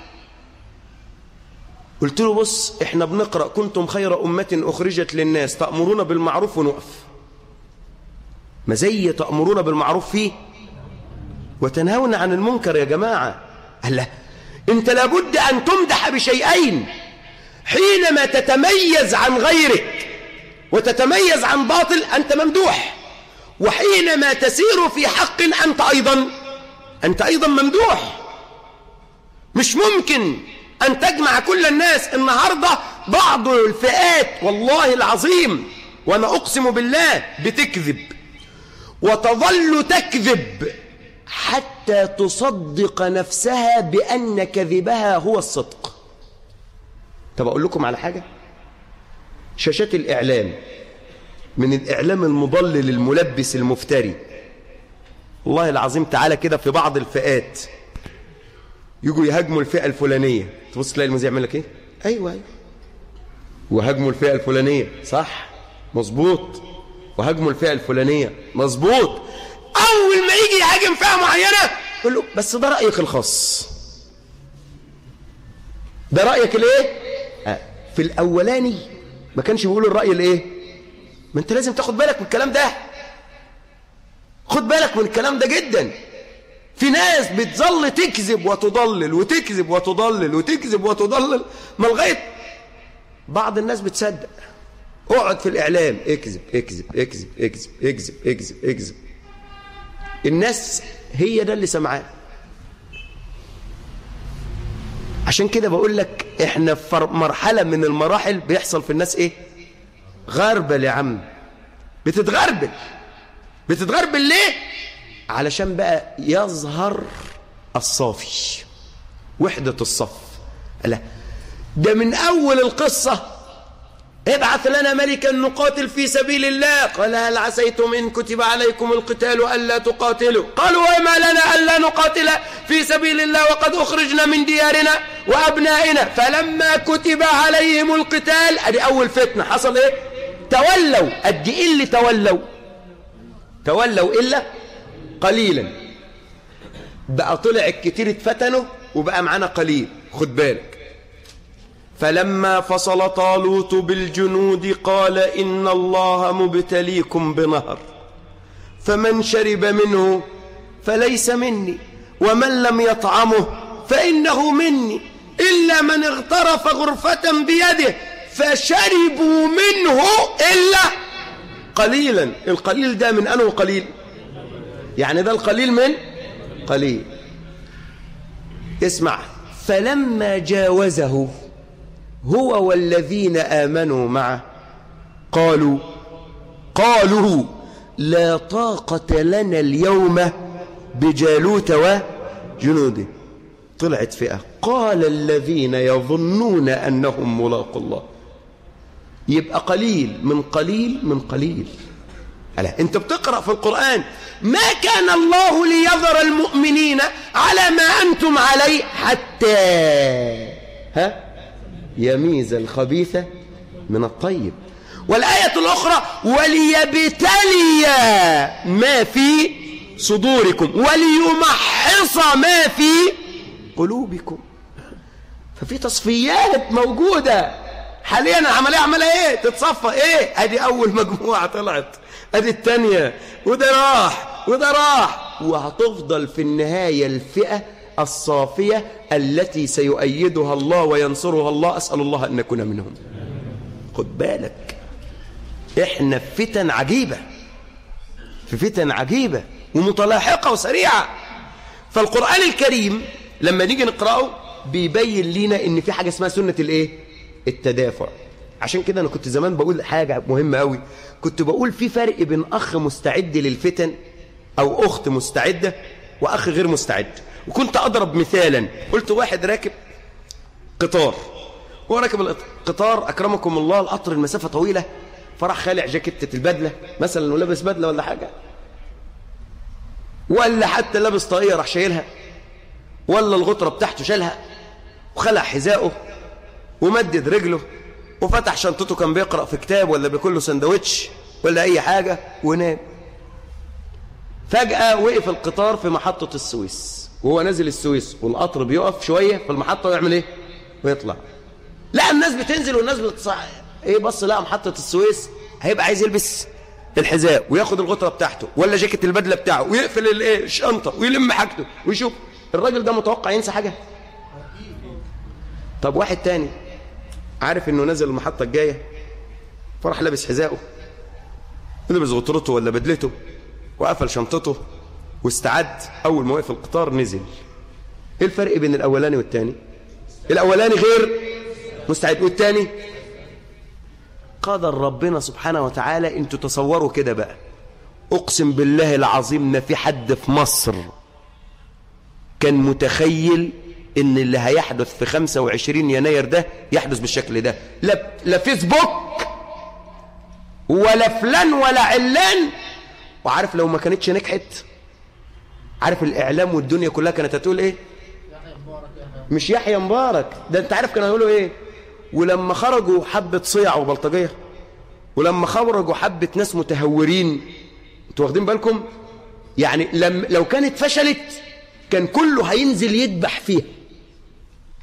Speaker 1: قلت له بص احنا بنقرأ كنتم خير أمة أخرجت للناس تأمرون بالمعروف ونقف ما زي تأمرون بالمعروف فيه وتنهون عن المنكر يا جماعة هلا انت لابد أن تمدح بشيئين حينما تتميز عن غيرك وتتميز عن باطل أنت ممدوح وحينما تسير في حق أنت أيضا أنت أيضا ممدوح مش ممكن أن تجمع كل الناس النهاردة بعض الفئات والله العظيم وأنا أقسم بالله بتكذب وتظل تكذب حتى تصدق نفسها بأن كذبها هو الصدق طب أقول لكم على حاجة شاشات الإعلام من الإعلام المضلل الملبس المفتري والله العظيم تعالى كده في بعض الفئات يجوا يهاجموا الفئة الفلانية تبص تلاقي المذيع يعمل لك ايه ايوه ايوه وهاجموا الفئة الفلانية صح مظبوط وهاجموا الفئة الفلانية مظبوط اول ما يجي يهاجم فئة معينة يقول له بس ده رأيك الخاص ده رأيك الايه آه. في الأولاني ما كانش بيقول الرأي الايه ما انت لازم تاخد بالك من الكلام ده خد بالك من الكلام ده جدا في ناس بتظل تكذب وتضلل وتكذب وتضلل وتكذب وتضلل ما لغايه بعض الناس بتصدق اقعد في الإعلام اكذب اكذب اكذب اكذب اكذب اكذب اكذب الناس هي ده اللي سمعاه عشان كده بقول لك احنا في مرحلة من المراحل بيحصل في الناس ايه غربل يا عم بتتغربل بتتغربل ليه علشان بقى يظهر الصافي وحدة الصف لا ده من أول القصة ابعث لنا ملكا نقاتل في سبيل الله قال هل عسيتم إن كتب عليكم القتال ألا تقاتلوا قالوا وما لنا ألا نقاتل في سبيل الله وقد أخرجنا من ديارنا وأبنائنا فلما كتب عليهم القتال أدي أول فتنة حصل إيه تولوا قد إيه اللي تولوا تولوا إلا قليلا بقى طلع الكتير اتفتنوا وبقى معانا قليل خد بالك فلما فصل طالوت بالجنود قال إن الله مبتليكم بنهر فمن شرب منه فليس مني ومن لم يطعمه فإنه مني إلا من اغترف غرفة بيده فشربوا منه إلا قليلا القليل ده من أنه قليل يعني ده القليل من قليل اسمع فلما جاوزه هو والذين آمنوا معه قالوا قالوا لا طاقة لنا اليوم بجالوت وجنوده طلعت فئة قال الذين يظنون أنهم ملاقوا الله يبقى قليل من قليل من قليل ألا أنت بتقرأ في القرآن ما كان الله ليذر المؤمنين على ما أنتم عليه حتى ها يميز الخبيث من الطيب والآية الأخرى وليبتلي ما في صدوركم وليمحص ما في قلوبكم ففي تصفيات موجودة حاليا العملية عملها ايه تتصفى ايه ادي اول مجموعة طلعت ادي التانية وده راح وده راح وهتفضل في النهاية الفئة الصافية التي سيؤيدها الله وينصرها الله أسأل الله أن نكون منهم خد بالك احنا في فتن عجيبة في فتن عجيبة ومتلاحقة وسريعة فالقرآن الكريم لما نيجي نقرأه بيبين لنا ان في حاجة اسمها سنة الايه التدافع عشان كده انا كنت زمان بقول حاجة مهمة قوي كنت بقول في فرق بين اخ مستعد للفتن او اخت مستعدة واخ غير مستعد وكنت اضرب مثالا قلت واحد راكب قطار هو راكب القطار اكرمكم الله القطر المسافة طويلة فراح خالع جاكيتة البدلة مثلا ولابس بدلة ولا حاجة ولا حتى لابس طاقية راح شايلها ولا الغطرة بتاعته شالها وخلع حذائه ومدد رجله وفتح شنطته كان بيقرأ في كتاب ولا بياكل له سندوتش ولا أي حاجة ونام فجأة وقف القطار في محطة السويس وهو نازل السويس والقطر بيقف شوية في المحطة ويعمل ايه ويطلع لا الناس بتنزل والناس بتصع ايه بص لا محطة السويس هيبقى عايز يلبس الحذاء وياخد الغطرة بتاعته ولا جاكيت البدلة بتاعه ويقفل الايه الشنطة ويلم حاجته ويشوف الراجل ده متوقع ينسى حاجة طب واحد تاني عارف انه نزل المحطة الجاية فراح لابس حذاءه لبس غطرته ولا بدلته وقفل شنطته واستعد اول ما وقف القطار نزل ايه الفرق بين الاولاني والتاني الاولاني غير مستعد والتاني قدر ربنا سبحانه وتعالى انتوا تصوروا كده بقى اقسم بالله العظيم ما في حد في مصر كان متخيل ان اللي هيحدث في 25 يناير ده يحدث بالشكل ده لا, لا فيسبوك ولا فلان ولا علان وعارف لو ما كانتش نجحت عارف الاعلام والدنيا كلها كانت هتقول ايه مش يحيى مبارك ده انت عارف كانوا هيقولوا ايه ولما خرجوا حبة صيع وبلطجية ولما خرجوا حبة ناس متهورين انتوا واخدين بالكم يعني لم لو كانت فشلت كان كله هينزل يدبح فيها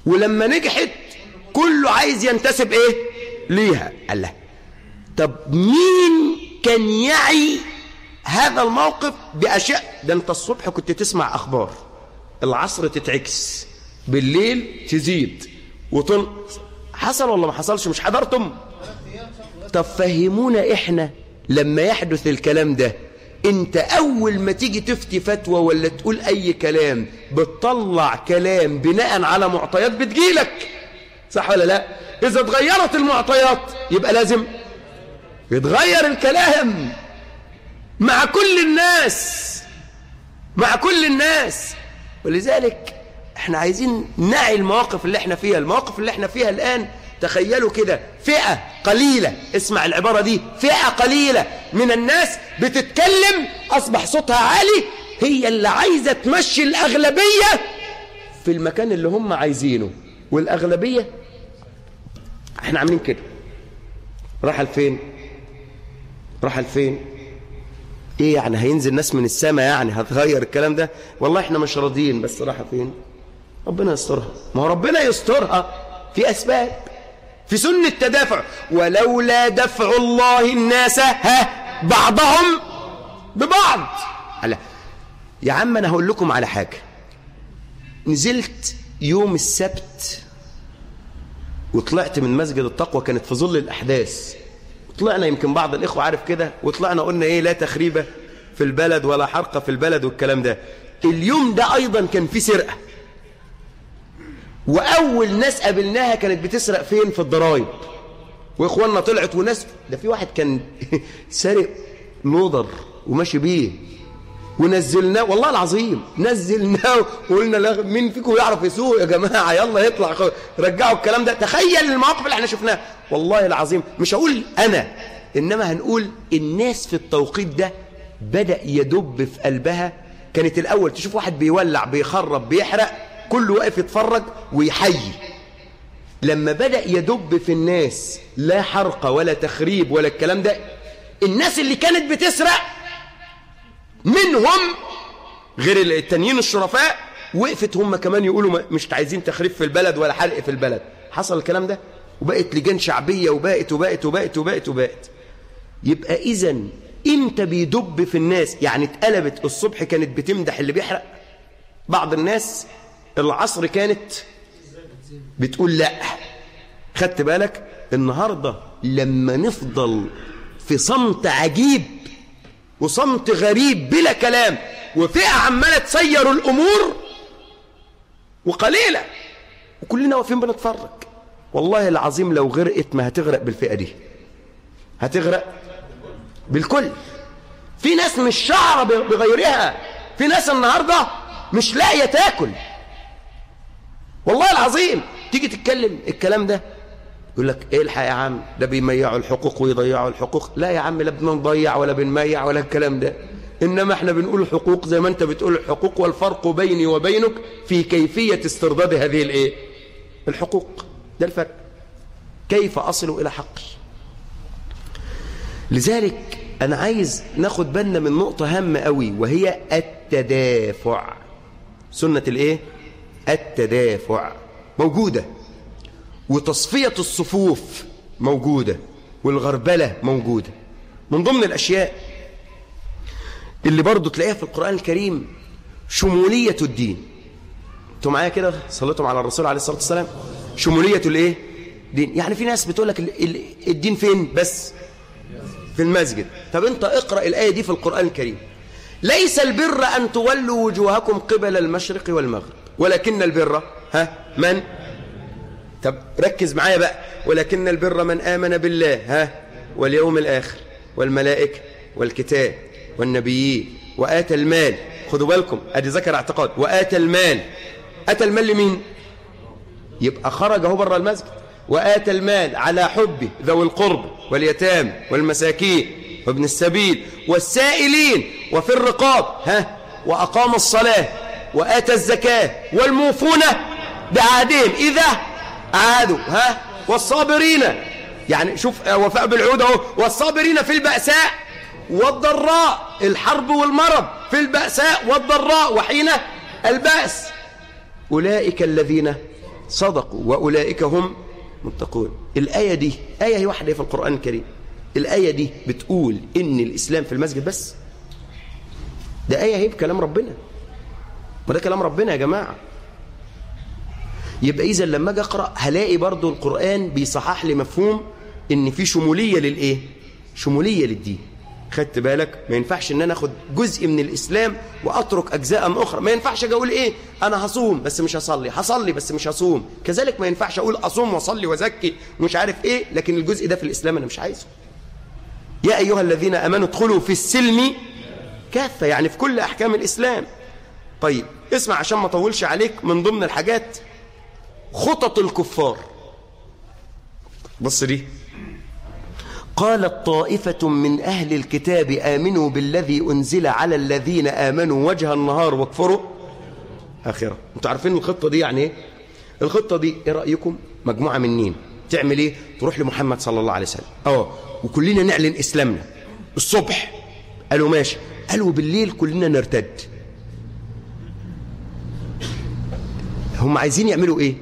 Speaker 1: ولما نجحت كله عايز ينتسب ايه ليها قال لها طب مين كان يعي هذا الموقف بأشياء ده انت الصبح كنت تسمع أخبار العصر تتعكس بالليل تزيد وطن حصل ولا ما حصلش مش حضرتم طب فهمونا احنا لما يحدث الكلام ده انت اول ما تيجي تفتي فتوى ولا تقول اي كلام بتطلع كلام بناء على معطيات بتجيلك صح ولا لا اذا اتغيرت المعطيات يبقى لازم يتغير الكلام مع كل الناس مع كل الناس ولذلك احنا عايزين نعي المواقف اللي احنا فيها المواقف اللي احنا فيها الآن تخيلوا كده فئة قليلة اسمع العبارة دي فئة قليلة من الناس بتتكلم أصبح صوتها عالي هي اللي عايزة تمشي الأغلبية في المكان اللي هم عايزينه والأغلبية احنا عاملين كده راح لفين راح لفين ايه يعني هينزل ناس من السماء يعني هتغير الكلام ده والله احنا مش راضيين بس راح فين ربنا يسترها ما هو ربنا يسترها في اسباب في سنة تدافع ولولا دفع الله الناس ها بعضهم ببعض على يا عم انا هقول لكم على حاجة نزلت يوم السبت وطلعت من مسجد التقوى كانت في ظل الأحداث طلعنا يمكن بعض الإخوة عارف كده وطلعنا قلنا إيه لا تخريبة في البلد ولا حرقة في البلد والكلام ده اليوم ده أيضا كان في سرقة وأول ناس قابلناها كانت بتسرق فين في الضرايب وإخواننا طلعت وناس ده في واحد كان سارق لودر وماشي بيه ونزلناه والله العظيم نزلناه وقلنا لا مين فيكم يعرف يسوق يا جماعة يلا يطلع خ- رجعوا الكلام ده تخيل المواقف اللي احنا شفناها والله العظيم مش هقول أنا إنما هنقول الناس في التوقيت ده بدأ يدب في قلبها كانت الأول تشوف واحد بيولع بيخرب بيحرق كله واقف يتفرج ويحيي لما بدأ يدب في الناس لا حرقة ولا تخريب ولا الكلام ده الناس اللي كانت بتسرق منهم غير التانيين الشرفاء وقفت هم كمان يقولوا ما- مش عايزين تخريب في البلد ولا حرق في البلد حصل الكلام ده وبقت لجان شعبية وبقت وبقت وبقت وبقت وبقت يبقى إذا امتى بيدب في الناس يعني اتقلبت الصبح كانت بتمدح اللي بيحرق بعض الناس العصر كانت بتقول لا خدت بالك النهاردة لما نفضل في صمت عجيب وصمت غريب بلا كلام وفئة عمالة تسير الأمور وقليلة وكلنا واقفين بنتفرج والله العظيم لو غرقت ما هتغرق بالفئة دي هتغرق بالكل في ناس مش شعر بغيرها في ناس النهاردة مش لاقية تاكل والله العظيم تيجي تتكلم الكلام ده يقول لك ايه الحق يا عم ده بيميعوا الحقوق ويضيعوا الحقوق لا يا عم لا بنضيع ولا بنميع ولا الكلام ده انما احنا بنقول حقوق زي ما انت بتقول الحقوق والفرق بيني وبينك في كيفية استرداد هذه الايه الحقوق ده الفرق كيف اصل الى حقي لذلك انا عايز ناخد بالنا من نقطة هامة قوي وهي التدافع سنة الايه التدافع موجودة وتصفية الصفوف موجودة والغربلة موجودة من ضمن الأشياء اللي برضو تلاقيها في القرآن الكريم شمولية الدين انتوا معايا كده صليتم على الرسول عليه الصلاة والسلام شمولية الايه دين يعني في ناس بتقول لك ال- ال- الدين فين بس في المسجد طب انت اقرأ الآية دي في القرآن الكريم ليس البر أن تولوا وجوهكم قبل المشرق والمغرب ولكن البر ها من طب ركز معايا بقى ولكن البر من آمن بالله ها واليوم الآخر والملائكة والكتاب والنبيين وآتى المال خدوا بالكم أدي ذكر اعتقاد وآتى المال أتى المال لمين يبقى خرج هو بره المسجد وآتى المال على حبه ذوي القرب واليتام والمساكين وابن السبيل والسائلين وفي الرقاب ها وأقام الصلاة وآتى الزكاة والموفون بعهدهم إذا عادوا ها والصابرين يعني شوف آه، وفاء بالعود اهو والصابرين في البأساء والضراء الحرب والمرض في البأساء والضراء وحين البأس أولئك الذين صدقوا وأولئك هم متقون الآية دي آية هي واحدة في القرآن الكريم الآية دي بتقول إن الإسلام في المسجد بس ده آية هي بكلام ربنا وده كلام ربنا يا جماعة يبقى إذا لما أجي أقرأ هلاقي برضو القرآن بيصحح لي مفهوم إن في شمولية للإيه شمولية للدين خدت بالك ما ينفعش ان انا اخد جزء من الاسلام واترك اجزاء اخرى ما ينفعش اجي اقول ايه انا هصوم بس مش هصلي هصلي بس مش هصوم كذلك ما ينفعش اقول اصوم واصلي وازكي ومش عارف ايه لكن الجزء ده في الاسلام انا مش عايزه يا ايها الذين امنوا ادخلوا في السلم كافه يعني في كل احكام الاسلام طيب اسمع عشان ما اطولش عليك من ضمن الحاجات خطط الكفار بص دي قالت طائفة من أهل الكتاب آمنوا بالذي أنزل على الذين آمنوا وجه النهار واكفروا آخرة أنتوا عارفين الخطة دي يعني إيه؟ الخطة دي إيه رأيكم مجموعة منين تعمل إيه تروح لمحمد صلى الله عليه وسلم أه وكلنا نعلن إسلامنا الصبح قالوا ماشي قالوا بالليل كلنا نرتد هم عايزين يعملوا إيه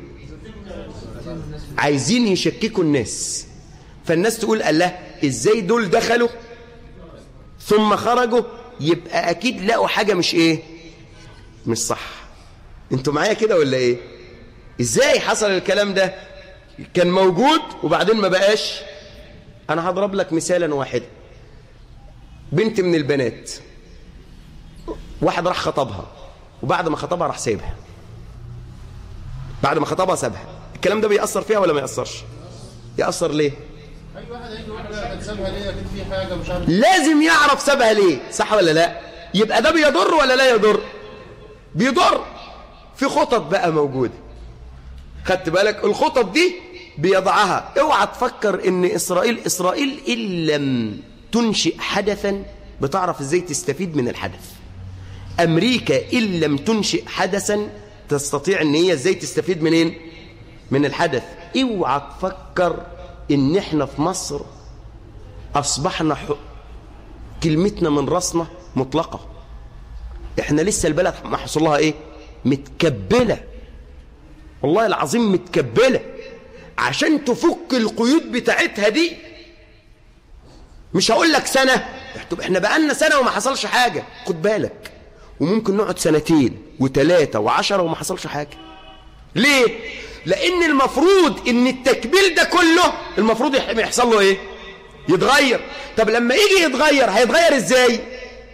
Speaker 1: عايزين يشككوا الناس فالناس تقول الله ازاي دول دخلوا ثم خرجوا يبقى اكيد لقوا حاجة مش ايه مش صح انتوا معايا كده ولا ايه ازاي حصل الكلام ده كان موجود وبعدين ما بقاش انا هضرب لك مثالا واحد بنت من البنات واحد راح خطبها وبعد ما خطبها راح سايبها بعد ما خطبها سابها الكلام ده بيأثر فيها ولا ما يأثرش يأثر ليه
Speaker 2: اي واحد هيجي يقول لك سابها ليه اكيد في حاجه مش عارف
Speaker 1: لازم يعرف سابها ليه صح ولا لا يبقى ده بيضر ولا لا يضر بيضر في خطط بقى موجودة خدت بالك الخطط دي بيضعها اوعى تفكر ان اسرائيل اسرائيل ان لم تنشئ حدثا بتعرف ازاي تستفيد من الحدث امريكا ان لم تنشئ حدثا تستطيع ان هي ازاي تستفيد منين من الحدث اوعى تفكر ان احنا في مصر اصبحنا ح... كلمتنا من راسنا مطلقة احنا لسه البلد ما حصل لها ايه متكبلة والله العظيم متكبلة عشان تفك القيود بتاعتها دي مش هقول لك سنة طب احنا بقالنا سنة وما حصلش حاجة خد بالك وممكن نقعد سنتين وثلاثة وعشرة وما حصلش حاجة ليه لان المفروض ان التكبيل ده كله المفروض يحصل له ايه يتغير طب لما يجي يتغير هيتغير ازاي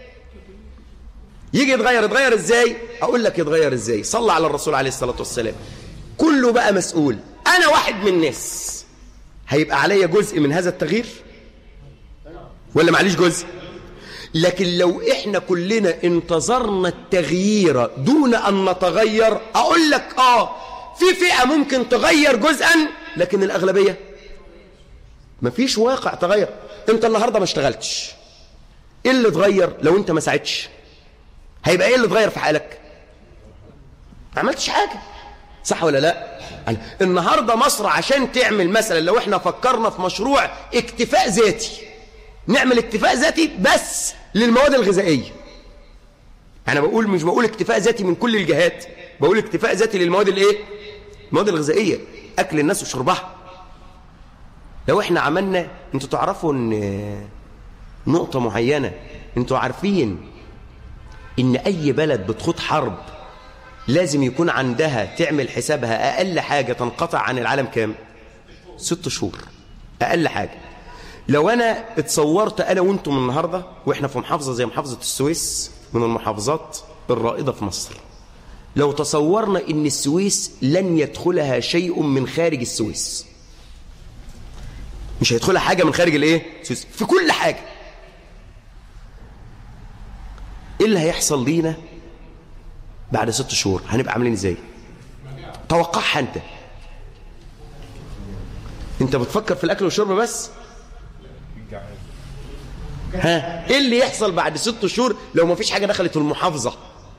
Speaker 1: يجي يتغير يتغير ازاي اقول لك يتغير ازاي صلى على الرسول عليه الصلاة والسلام كله بقى مسؤول انا واحد من الناس هيبقى عليا جزء من هذا التغيير ولا معليش جزء لكن لو احنا كلنا انتظرنا التغيير دون ان نتغير اقول لك اه في فئة ممكن تغير جزءا لكن الأغلبية مفيش واقع تغير انت النهاردة ما اشتغلتش ايه اللي اتغير لو انت ما ساعدتش هيبقى ايه اللي اتغير في حالك ما عملتش حاجة صح ولا لا يعني النهاردة مصر عشان تعمل مثلا لو احنا فكرنا في مشروع اكتفاء ذاتي نعمل اكتفاء ذاتي بس للمواد الغذائية انا بقول مش بقول اكتفاء ذاتي من كل الجهات بقول اكتفاء ذاتي للمواد الايه المواد الغذائيه اكل الناس وشربها لو احنا عملنا انتوا تعرفوا ان نقطه معينه انتوا عارفين ان اي بلد بتخوض حرب لازم يكون عندها تعمل حسابها اقل حاجه تنقطع عن العالم كام ست شهور اقل حاجه لو انا اتصورت انا وانتم النهارده واحنا في محافظه زي محافظه السويس من المحافظات الرائده في مصر لو تصورنا ان السويس لن يدخلها شيء من خارج السويس مش هيدخلها حاجة من خارج الايه السويس في كل حاجة ايه اللي هيحصل لينا بعد ست شهور هنبقى عاملين ازاي توقعها انت انت بتفكر في الاكل والشرب بس ها ايه اللي يحصل بعد ست شهور لو ما فيش حاجة دخلت المحافظة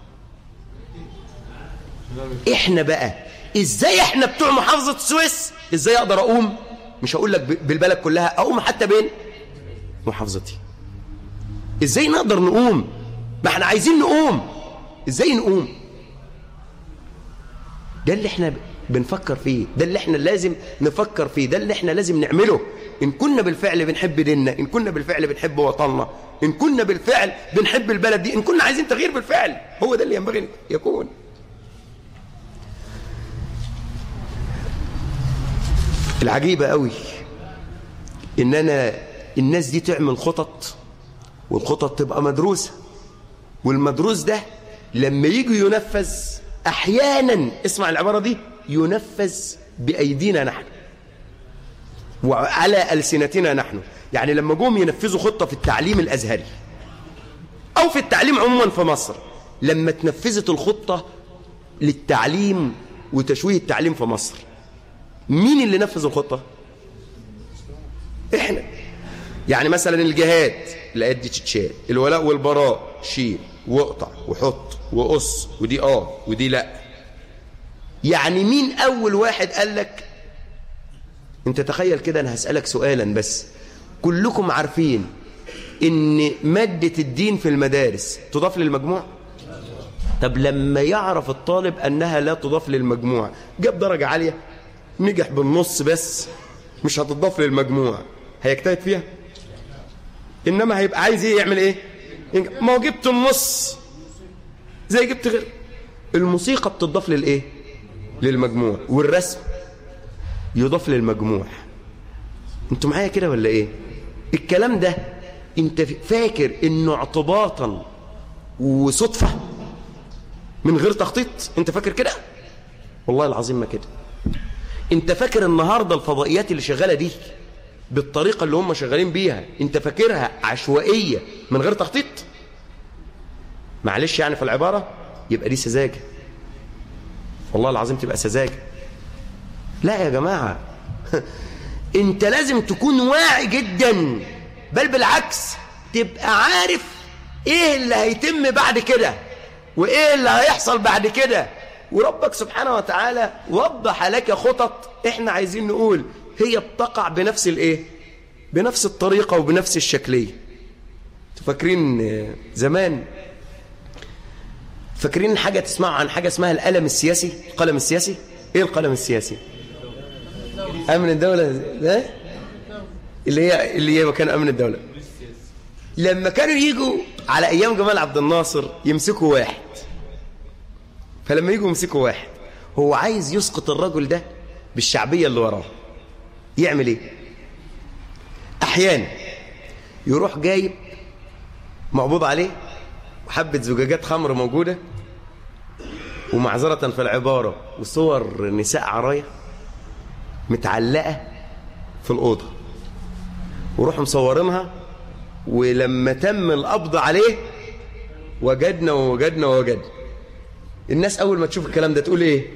Speaker 1: احنا بقى ازاي احنا بتوع محافظة السويس ازاي اقدر اقوم مش هقول لك بالبلد كلها اقوم حتى بين محافظتي ازاي نقدر نقوم ما احنا عايزين نقوم ازاي نقوم ده اللي احنا بنفكر فيه ده اللي احنا لازم نفكر فيه ده اللي احنا لازم نعمله إن كنا بالفعل بنحب ديننا إن كنا بالفعل بنحب وطننا إن كنا بالفعل بنحب البلد دي إن كنا عايزين تغيير بالفعل هو ده اللي ينبغي يكون العجيبة قوي إن أنا الناس دي تعمل خطط والخطط تبقى مدروسة والمدروس ده لما يجي ينفذ أحيانا اسمع العبارة دي ينفذ بأيدينا نحن وعلى ألسنتنا نحن يعني لما جم ينفذوا خطة في التعليم الأزهري أو في التعليم عموما في مصر لما تنفذت الخطة للتعليم وتشويه التعليم في مصر مين اللي نفذ الخطة احنا يعني مثلا الجهاد الآيات دي تتشال الولاء والبراء شيل واقطع وحط وقص ودي اه ودي لا يعني مين أول واحد قال لك انت تخيل كده انا هسألك سؤالا بس كلكم عارفين ان مادة الدين في المدارس تضاف للمجموع طب لما يعرف الطالب انها لا تضاف للمجموع جاب درجة عالية نجح بالنص بس مش هتضاف للمجموع هيجتهد فيها انما هيبقى عايز ايه يعمل ايه ينجح. ما هو جبت النص زي جبت غير الموسيقى بتضاف للايه للمجموع والرسم يضاف للمجموع انتوا معايا كده ولا ايه الكلام ده انت فاكر انه اعتباطا وصدفة من غير تخطيط انت فاكر كده والله العظيم ما كده انت فاكر النهاردة الفضائيات اللي شغالة دي بالطريقة اللي هم شغالين بيها انت فاكرها عشوائية من غير تخطيط معلش يعني في العبارة يبقى دي سذاجة والله العظيم تبقى سذاجة لا يا جماعة انت لازم تكون واعي جدا بل بالعكس تبقى عارف ايه اللي هيتم بعد كده وايه اللي هيحصل بعد كده وربك سبحانه وتعالى وضح لك خطط احنا عايزين نقول هي بتقع بنفس الايه بنفس الطريقة وبنفس الشكلية فاكرين زمان فاكرين حاجة تسمعوا عن حاجة اسمها القلم السياسي القلم السياسي ايه القلم السياسي امن الدولة ده اللي هي اللي هي مكان امن الدولة لما كانوا يجوا على ايام جمال عبد الناصر يمسكوا واحد فلما يجوا يمسكوا واحد هو عايز يسقط الرجل ده بالشعبية اللي وراه يعمل ايه احيانا يروح جايب مقبوض عليه وحبة زجاجات خمر موجودة ومعذرة في العبارة وصور نساء عرايا متعلقة في الأوضة وروحوا مصورينها ولما تم القبض عليه وجدنا ووجدنا ووجدنا الناس أول ما تشوف الكلام ده تقول إيه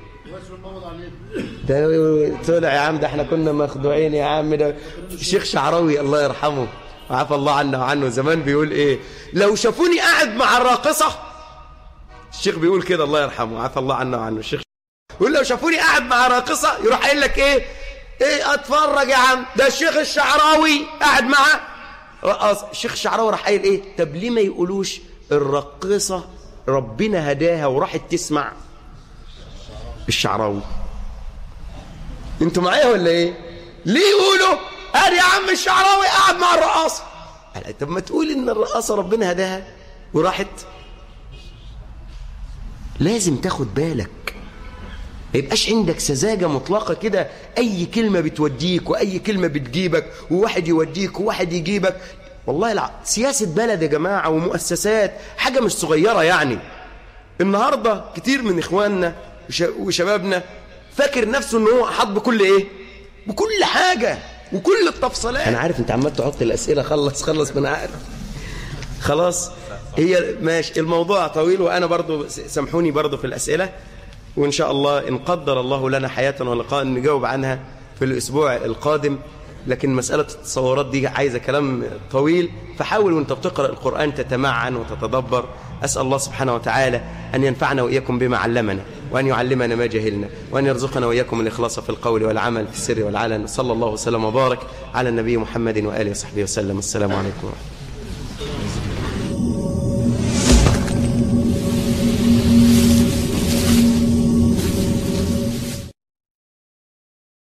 Speaker 1: ده طلع يا عم ده احنا كنا مخدوعين يا عم ده الشيخ شعراوي الله يرحمه وعفى الله عنه وعنه زمان بيقول ايه لو شافوني قاعد مع الراقصة الشيخ بيقول كده الله يرحمه عفى الله عنه وعنه الشيخ يقول لو شافوني قاعد مع راقصة يروح قايل لك ايه ايه اتفرج يا عم ده الشيخ الشعراوي قاعد مع رقاص الشيخ الشعراوي راح قايل ايه طب ليه ما يقولوش الراقصة ربنا هداها وراحت تسمع الشعراوي انتوا معايا ولا ايه ليه يقولوا ادي يا عم الشعراوي قاعد مع الرقاصه طب ما تقول ان الرقاصه ربنا هداها وراحت لازم تاخد بالك ما يبقاش عندك سذاجه مطلقه كده اي كلمه بتوديك واي كلمه بتجيبك وواحد يوديك وواحد يجيبك والله الع... سياسه بلد يا جماعه ومؤسسات حاجه مش صغيره يعني النهارده كتير من اخواننا وشبابنا فاكر نفسه ان هو احاط بكل ايه بكل حاجه وكل التفصيلات انا عارف انت عمال تحط الاسئله خلص خلص ما انا عارف خلاص هي ماشي الموضوع طويل وانا برضو سامحوني برضو في الاسئله وان شاء الله ان قدر الله لنا حياه ولقاء نجاوب عنها في الاسبوع القادم لكن مسألة التصورات دي عايزة كلام طويل فحاول وانت بتقرأ القرآن تتمعن وتتدبر أسأل الله سبحانه وتعالى أن ينفعنا وإياكم بما علمنا وأن يعلمنا ما جهلنا وأن يرزقنا وإياكم الإخلاص في القول والعمل في السر والعلن صلى الله وسلم وبارك على النبي محمد وآله وصحبه وسلم السلام عليكم ورحمة الله